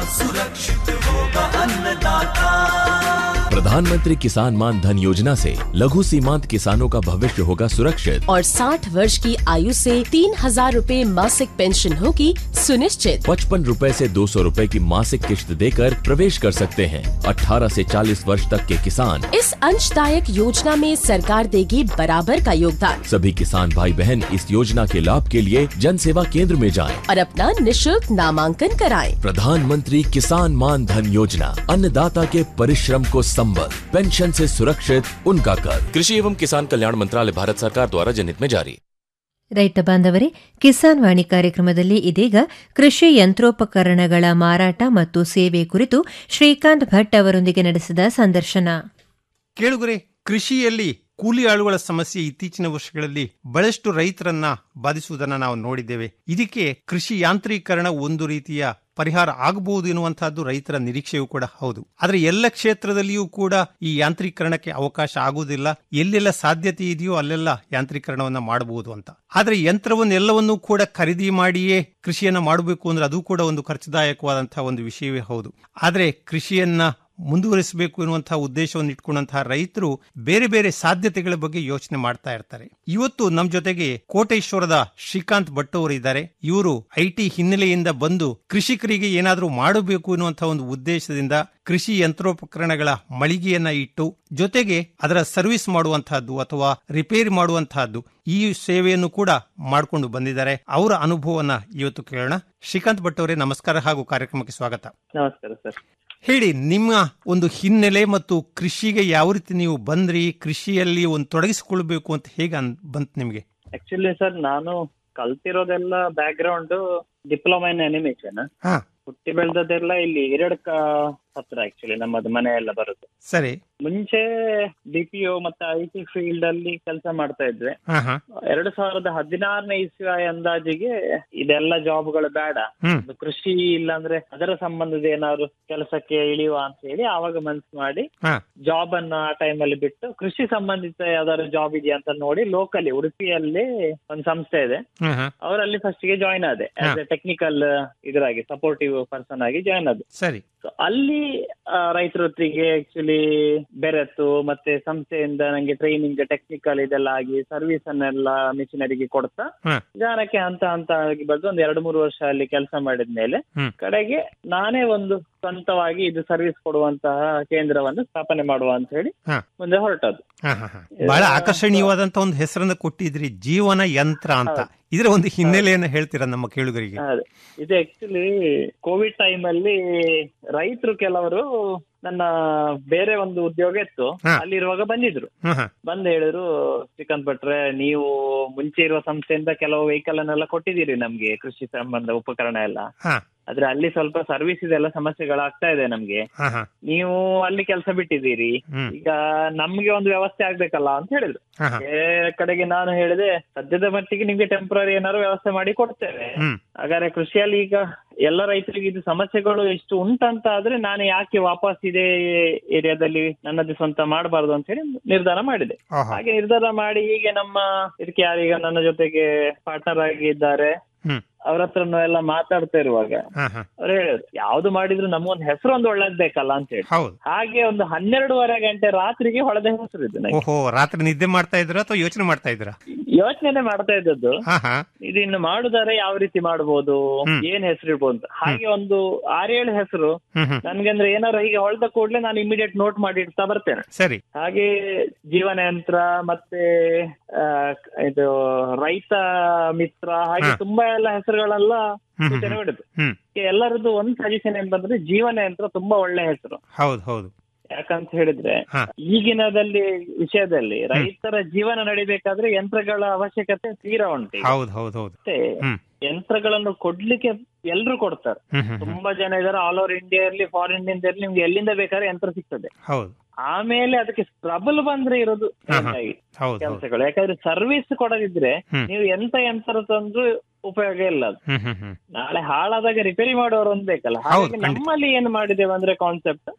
सुरक्षित होगा अन्नदाता प्रधानमंत्री किसान मान धन योजना से लघु सीमांत किसानों का भविष्य होगा सुरक्षित और 60 वर्ष की आयु से तीन हजार रूपए मासिक पेंशन होगी सुनिश्चित पचपन रूपए से दो सौ रूपए की मासिक किश्त देकर प्रवेश कर सकते हैं 18 से 40 वर्ष तक के किसान इस अंशदायक योजना में सरकार देगी बराबर का योगदान सभी किसान भाई बहन इस योजना के लाभ के लिए जन सेवा केंद्र में जाएं। और अपना निशुल्क नामांकन कराएं। प्रधानमंत्री किसान मान धन योजना अन्नदाता के परिश्रम को संबल पेंशन से सुरक्षित उनका कर कृषि एवं किसान कल्याण मंत्रालय भारत सरकार द्वारा जनहित में जारी ರೈತ ಬಾಂಧವರೇ ಕಿಸಾನ್ ವಾಣಿ ಕಾರ್ಯಕ್ರಮದಲ್ಲಿ ಇದೀಗ ಕೃಷಿ ಯಂತ್ರೋಪಕರಣಗಳ ಮಾರಾಟ ಮತ್ತು ಸೇವೆ ಕುರಿತು ಶ್ರೀಕಾಂತ್ ಭಟ್ ಅವರೊಂದಿಗೆ ನಡೆಸಿದ ಸಂದರ್ಶನ ಕೇಳುಗರೆ ಕೃಷಿಯಲ್ಲಿ ಕೂಲಿ ಆಳುಗಳ ಸಮಸ್ಯೆ ಇತ್ತೀಚಿನ ವರ್ಷಗಳಲ್ಲಿ ಬಹಳಷ್ಟು ರೈತರನ್ನ ಬಾಧಿಸುವುದನ್ನ ನಾವು ನೋಡಿದ್ದೇವೆ ಇದಕ್ಕೆ ಕೃಷಿ ಯಾಂತ್ರೀಕರಣ ಒಂದು ರೀತಿಯ ಪರಿಹಾರ ಆಗಬಹುದು ಎನ್ನುವಂತಹದ್ದು ರೈತರ ನಿರೀಕ್ಷೆಯೂ ಕೂಡ ಹೌದು ಆದರೆ ಎಲ್ಲ ಕ್ಷೇತ್ರದಲ್ಲಿಯೂ ಕೂಡ ಈ ಯಾಂತ್ರೀಕರಣಕ್ಕೆ ಅವಕಾಶ ಆಗುವುದಿಲ್ಲ ಎಲ್ಲೆಲ್ಲ ಸಾಧ್ಯತೆ ಇದೆಯೋ ಅಲ್ಲೆಲ್ಲ ಯಾಂತ್ರೀಕರಣವನ್ನ ಮಾಡಬಹುದು ಅಂತ ಆದ್ರೆ ಯಂತ್ರವನ್ನೆಲ್ಲವನ್ನೂ ಕೂಡ ಖರೀದಿ ಮಾಡಿಯೇ ಕೃಷಿಯನ್ನ ಮಾಡಬೇಕು ಅಂದ್ರೆ ಅದು ಕೂಡ ಒಂದು ಖರ್ಚುದಾಯಕವಾದಂತಹ ಒಂದು ವಿಷಯವೇ ಹೌದು ಆದ್ರೆ ಕೃಷಿಯನ್ನ ಮುಂದುವರಿಸಬೇಕು ಎನ್ನುವಂತಹ ಉದ್ದೇಶವನ್ನು ಇಟ್ಕೊಂಡಂತಹ ರೈತರು ಬೇರೆ ಬೇರೆ ಸಾಧ್ಯತೆಗಳ ಬಗ್ಗೆ ಯೋಚನೆ ಮಾಡ್ತಾ ಇರ್ತಾರೆ ಇವತ್ತು ನಮ್ಮ ಜೊತೆಗೆ ಕೋಟೇಶ್ವರದ ಶ್ರೀಕಾಂತ್ ಭಟ್ ಅವರು ಇದ್ದಾರೆ ಇವರು ಐಟಿ ಹಿನ್ನೆಲೆಯಿಂದ ಬಂದು ಕೃಷಿಕರಿಗೆ ಏನಾದರೂ ಮಾಡಬೇಕು ಎನ್ನುವಂತಹ ಒಂದು ಉದ್ದೇಶದಿಂದ ಕೃಷಿ ಯಂತ್ರೋಪಕರಣಗಳ ಮಳಿಗೆಯನ್ನ ಇಟ್ಟು ಜೊತೆಗೆ ಅದರ ಸರ್ವಿಸ್ ಮಾಡುವಂತಹದ್ದು ಅಥವಾ ರಿಪೇರಿ ಮಾಡುವಂತಹದ್ದು ಈ ಸೇವೆಯನ್ನು ಕೂಡ ಮಾಡಿಕೊಂಡು ಬಂದಿದ್ದಾರೆ ಅವರ ಅನುಭವವನ್ನ ಇವತ್ತು ಕೇಳೋಣ ಶ್ರೀಕಾಂತ್ ಭಟ್ ಅವರೇ ನಮಸ್ಕಾರ ಹಾಗೂ ಕಾರ್ಯಕ್ರಮಕ್ಕೆ ಸ್ವಾಗತ ನಮಸ್ಕಾರ ಸರ್ ಹೇಳಿ ನಿಮ್ಮ ಒಂದು ಹಿನ್ನೆಲೆ ಮತ್ತು ಕೃಷಿಗೆ ಯಾವ ರೀತಿ ನೀವು ಬಂದ್ರಿ ಕೃಷಿಯಲ್ಲಿ ಒಂದು ತೊಡಗಿಸಿಕೊಳ್ಬೇಕು ಅಂತ ಹೇಗೆ ಅನ್ ಬಂತು ನಿಮ್ಗೆ ಆಕ್ಚುಲಿ ಸರ್ ನಾನು ಕಲ್ತಿರೋದೆಲ್ಲ background diploma in animation ಹಾ ಹುಟ್ಟಿ ಬೆಳೆದದೆಲ್ಲ ಇಲ್ಲಿ ಹಿರಡ್ಕ ಹತ್ರ ಆಕ್ಚುಲಿ ನಮ್ಮದು ಮನೆ ಎಲ್ಲ ಬರುತ್ತೆ ಸರಿ ಮುಂಚೆ ಡಿ ಪಿ ಒ ಮತ್ತೆ ಐ ಟಿ ಫೀಲ್ಡ್ ಅಲ್ಲಿ ಕೆಲಸ ಮಾಡ್ತಾ ಇದ್ವಿ ಹಾ ಹಾ ಎರಡು ಸಾವಿರದ ಹದಿನಾರನೇ ಇಸ್ವಿ ಅಂದಾಜಿಗೆ ಇದೆಲ್ಲ ಜಾಬ್ಗಳು ಬೇಡ ಹ್ಮ್ ಒಂದು ಕೃಷಿ ಇಲ್ಲಾಂದ್ರೆ ಅದರ ಸಂಬಂಧದ ಏನಾದ್ರು ಕೆಲಸಕ್ಕೆ ಇಳಿಯುವ ಅಂತ ಹೇಳಿ ಆವಾಗ ಮನ್ಸು ಮಾಡಿ ಹಾ ಜಾಬ್ ಅನ್ನು ಆ ಟೈಮ್ ಅಲ್ಲಿ ಬಿಟ್ಟು ಕೃಷಿ ಸಂಬಂಧಿತ ಯಾವ್ದಾದ್ರು ಜಾಬ್ ಇದೆಯಾ ಅಂತ ನೋಡಿ ಲೋಕಲಿ ಉಡುಪಿಯಲ್ಲಿ ಒಂದು ಸಂಸ್ಥೆ ಇದೆ ಹಾ ಹಾ ಅವರಲ್ಲಿ ಫಸ್ಟ್ ಗೆ ಜಾಯ್ನ್ ಆದೆ ಆಸ್ ಎ ಟೆಕ್ನಿಕಲ್ ಇದ್ರಾಗಿ ಸಪೋರ್ಟಿವ್ ಪರ್ಸನ್ ಆಗಿ ಜಾಯ್ನ್ ಆದೆ ಸರಿ So ಅಲ್ಲಿ ಆ, ರೈತರೊತ್ತಿಗೆ ಆಕ್ಚುಲಿ ಬೆರೆತು ಮತ್ತೆ ಸಂಸ್ಥೆಯಿಂದ ನಂಗೆ ಟ್ರೈನಿಂಗ್ ಟೆಕ್ನಿಕಲ್ ಇದೆಲ್ಲ ಆಗಿ ಸರ್ವಿಸ್ ಅನ್ನೆಲ್ಲ ಮಿಷಿನರಿಗೆ ಕೊಡ್ತಾ ಹಾ ನಿಧಾನಕ್ಕೆ ಹಂತ ಹಂತ ಆಗಿ ಬಂದು ಒಂದು ಎರಡು ಮೂರು ವರ್ಷ ಅಲ್ಲಿ ಕೆಲಸ ಮಾಡಿದ್ಮೇಲೆ ಹ್ಮ್. ಕಡೆಗೆ ನಾನೇ ಒಂದು ಸ್ವಂತವಾಗಿ ಇದು ಸರ್ವಿಸ್ ಕೊಡುವಂತಹ ಕೇಂದ್ರವನ್ನು ಸ್ಥಾಪನೆ ಮಾಡುವ ಅಂತ ಹೇಳಿ ಹಾ ಮುಂದೆ ಹೊರಟದ್ದು ಹಾ ಹಾ ಹಾ ಬಹಳ ಆಕರ್ಷಣೀಯವಾದಂತ ಒಂದು ಹೆಸರನ್ನ ಕೊಟ್ಟಿದ್ರಿ ಜೀವನ ಯಂತ್ರ ಅಂತ ಇದರ ಒಂದು ಹಿನ್ನೆಲೆಯನ್ನ ಹೇಳ್ತೀರಾ ನಮ್ಮ ಕೇಳುಗರಿಗೆ ಅದೇ ಇದು ಆಕ್ಚುಲಿ ಕೋವಿಡ್ ಟೈಮ್ ಅಲ್ಲಿ ರೈತರು ಕೆಲವರು ನನ್ನ ಬೇರೆ ಒಂದು ಉದ್ಯೋಗ ಇತ್ತು ಹಾ. ಅಲ್ಲಿರುವಾಗ ಬಂದಿದ್ರು ಹಾ ಹಾ ಬಂದ್ ಹೇಳಿದ್ರು ಶ್ರೀಕಾಂತ್ ಭಟ್ರೆ ನೀವು ಮುಂಚೆ ಇರುವ ಸಂಸ್ಥೆಯಿಂದ ಕೆಲವು ವೆಹಿಕಲ್ ಅನ್ನೆಲ್ಲ ಕೊಟ್ಟಿದ್ದೀರಿ ನಮ್ಗೆ ಕೃಷಿ ಸಂಬಂಧ ಉಪಕರಣ ಎಲ್ಲ ಹಾ ಆದ್ರೆ ಅಲ್ಲಿ ಸ್ವಲ್ಪ ಸರ್ವಿಸ್ ಇದೆಲ್ಲ ಸಮಸ್ಯೆಗಳಾಗ್ತಾ ಇದೆ ನಮ್ಗೆ ಹಾ ಹಾ ನೀವು ಅಲ್ಲಿ ಕೆಲಸ ಬಿಟ್ಟಿದ್ದೀರಿ ಹ್ಮ್ ಈಗ ನಮ್ಗೆ ಒಂದು ವ್ಯವಸ್ಥೆ ಆಗ್ಬೇಕಲ್ಲ ಅಂತ ಹೇಳಿದ್ರು ಹಾ ಹಾ ಬೇರೆ ಕಡೆಗೆ ನಾನು ಹೇಳಿದೆ ಸದ್ಯದ ಮಟ್ಟಿಗೆ ನಿಮ್ಗೆ ಟೆಂಪ್ರರಿ ಏನಾದ್ರು ವ್ಯವಸ್ಥೆ ಮಾಡಿ ಕೊಡ್ತೇವೆ ಹ್ಮ್ ಹಾಗಾದ್ರೆ ಕೃಷಿಯಲ್ಲಿ ಈಗ ಎಲ್ಲ ರೈತರಿಗೆ ಇದು ಸಮಸ್ಯೆಗಳು ಎಷ್ಟು ಉಂಟಂತ ಆದ್ರೆ ನಾನು ಯಾಕೆ ವಾಪಸ್ ಇದೇ ಏರಿಯಾದಲ್ಲಿ ನನ್ನದು ಸ್ವಂತ ಮಾಡಬಾರ್ದು ಅಂತ ಹೇಳಿ ನಿರ್ಧಾರ ಮಾಡಿದೆ ಆಹಾ ಹಾಗೆ ನಿರ್ಧಾರ ಮಾಡಿ ಹೀಗೆ ನಮ್ಮ ಇದಕ್ಕೆ ಯಾರೀಗ ನನ್ನ ಜೊತೆಗೆ ಪಾರ್ಟ್ನರ್ ಆಗಿದ್ದಾರೆ ಹ್ಮ್ ಅವ್ರ ಹತ್ರನು ಎಲ್ಲ ಮಾತಾಡ್ತಾ ಇರುವಾಗ ಹಾ ಹಾ ಅವ್ರು ಹೇಳಿದ್ರು ಯಾವ್ದು ಮಾಡಿದ್ರು ನಮ್ಗೊಂದು ಹೆಸರು ಒಂದು ಒಳ್ಳೇದ್ ಬೇಕಲ್ಲ ಅಂತ ಹೇಳಿ ಹೌದು ಹಾಗೆ ಒಂದು ಹನ್ನೆರಡೂವರೆ ಗಂಟೆ ರಾತ್ರಿಗೆ ಹೊಳೆದ ಹೆಸರು ಇದು ನಂಗೆ ಓಹೋ ರಾತ್ರಿ ನಿದ್ದೆ ಮಾಡ್ತಾ ಇದ್ರ ಅಥವಾ ಯೋಚನೆ ಮಾಡ್ತಾ ಇದ್ರ ಯೋಚನೆ ಮಾಡ್ತಾ ಇದ್ದದ್ದು ಹಾ ಹಾ ಇದು ಇನ್ನು ಮಾಡುದಾರೆ ಯಾವ ರೀತಿ ಮಾಡ್ಬೋದು ಹ್ಮ್. ಏನ್ ಹೆಸರು ಇರ್ಬೋದು ಅಂತ ಹಾಗೆ ಒಂದು ಆರೇಳು ಹೆಸರು ಹ್ಮ್ ಹ್ಮ್ ನನ್ಗಂದ್ರೆ ಏನಾರು ಹೀಗೆ ಹೊಳ್ದ ಕೂಡ್ಲೆ ನಾನು ಇಮಿಡಿಯೇಟ್ ನೋಟ್ ಮಾಡಿ ಇಡ್ತಾ ಬರ್ತೇನೆ ಸರಿ ಹಾಗೆ ಜೀವನ ಯಂತ್ರ ಮತ್ತೆ ಆ, ಇದು ರೈತ ಮಿತ್ರ ಹಾಗೆ ಹಾ. ತುಂಬಾ ಎಲ್ಲ ಹೆಸರುಗಳೆಲ್ಲ ಹ್ಮ್ ಸೂಚನೆ ಹ್ಮ್ ಹೊಡೆದು ಹ್ಮ್ ಎಲ್ಲರದ್ದು ಒಂದು ಸಜೆಷನ್ ಏನ್ ಬಂದ್ರೆ ಜೀವನ ಯಂತ್ರ ತುಂಬಾ ಒಳ್ಳೆ ಹೆಸರು ಹೌದು ಹೌದು ಯಾಕಂತ ಹೇಳಿದ್ರೆ ಹಾ. ಈಗಿನದಲ್ಲಿ ವಿಷಯದಲ್ಲಿ ರೈತರ ಜೀವನ ನಡಿಬೇಕಾದ್ರೆ ಯಂತ್ರಗಳ ಅವಶ್ಯಕತೆ ತೀರಾ ಉಂಟು ಈಗ. ಹೌದು ಹೌದು ಹೌದು ಮತ್ತೆ ಹ್ಮ್ ಯಂತ್ರಗಳನ್ನು ಕೊಡ್ಲಿಕ್ಕೆ ಎಲ್ರು ಕೊಡ್ತಾರೆ ಹ್ಮ್ ಹ್ಮ್ ಹ್ಮ್. ತುಂಬಾ ಜನ ಇದಾರೆ ಆಲ್ ಓವರ್ ಇಂಡಿಯಾ ಇರ್ಲಿ ಫಾರಿನ್ ಇಂದ ಇರ್ಲಿ ನಿಮ್ಗೆ ಎಲ್ಲಿಂದ ಬೇಕಾದ್ರೆ ಯಂತ್ರ ಸಿಗ್ತದೆ ಹೌದು ಆಮೇಲೆ ಅದಕ್ಕೆ ಟ್ರಬಲ್ ಬಂದ್ರೆ ಇರೋದು ಹಾ, ಹಾ. ಹೆಚ್ಚಾಗಿ ಹೌದು ಹೌದು ಕೆಲಸಗಳು ಯಾಕಂದ್ರೆ ಸರ್ವಿಸ್ ಕೊಡದಿದ್ರೆ ಹ್ಮ್. ನೀವು ಎಂತ ಯಂತ್ರ ತಂದ್ರು ಉಪಯೋಗ ಇಲ್ಲ ಅದು ಹ್ಮ್ ಹ್ಮ್ ಹ್ಮ್ ನಾಳೆ ಹಾಳಾದಾಗ ರಿಪೇರಿ ಮಾಡೋರು ಒಂದ್ ಬೇಕಲ್ಲ ಹೌದು, ಹಾಗಾಗಿ ಖಂಡಿತ. ನಮ್ಮಲ್ಲಿ ಏನ್ ಮಾಡಿದ್ದೇವೆ ಅಂದ್ರೆ ಕಾನ್ಸೆಪ್ಟ್ ಹ್ಮ್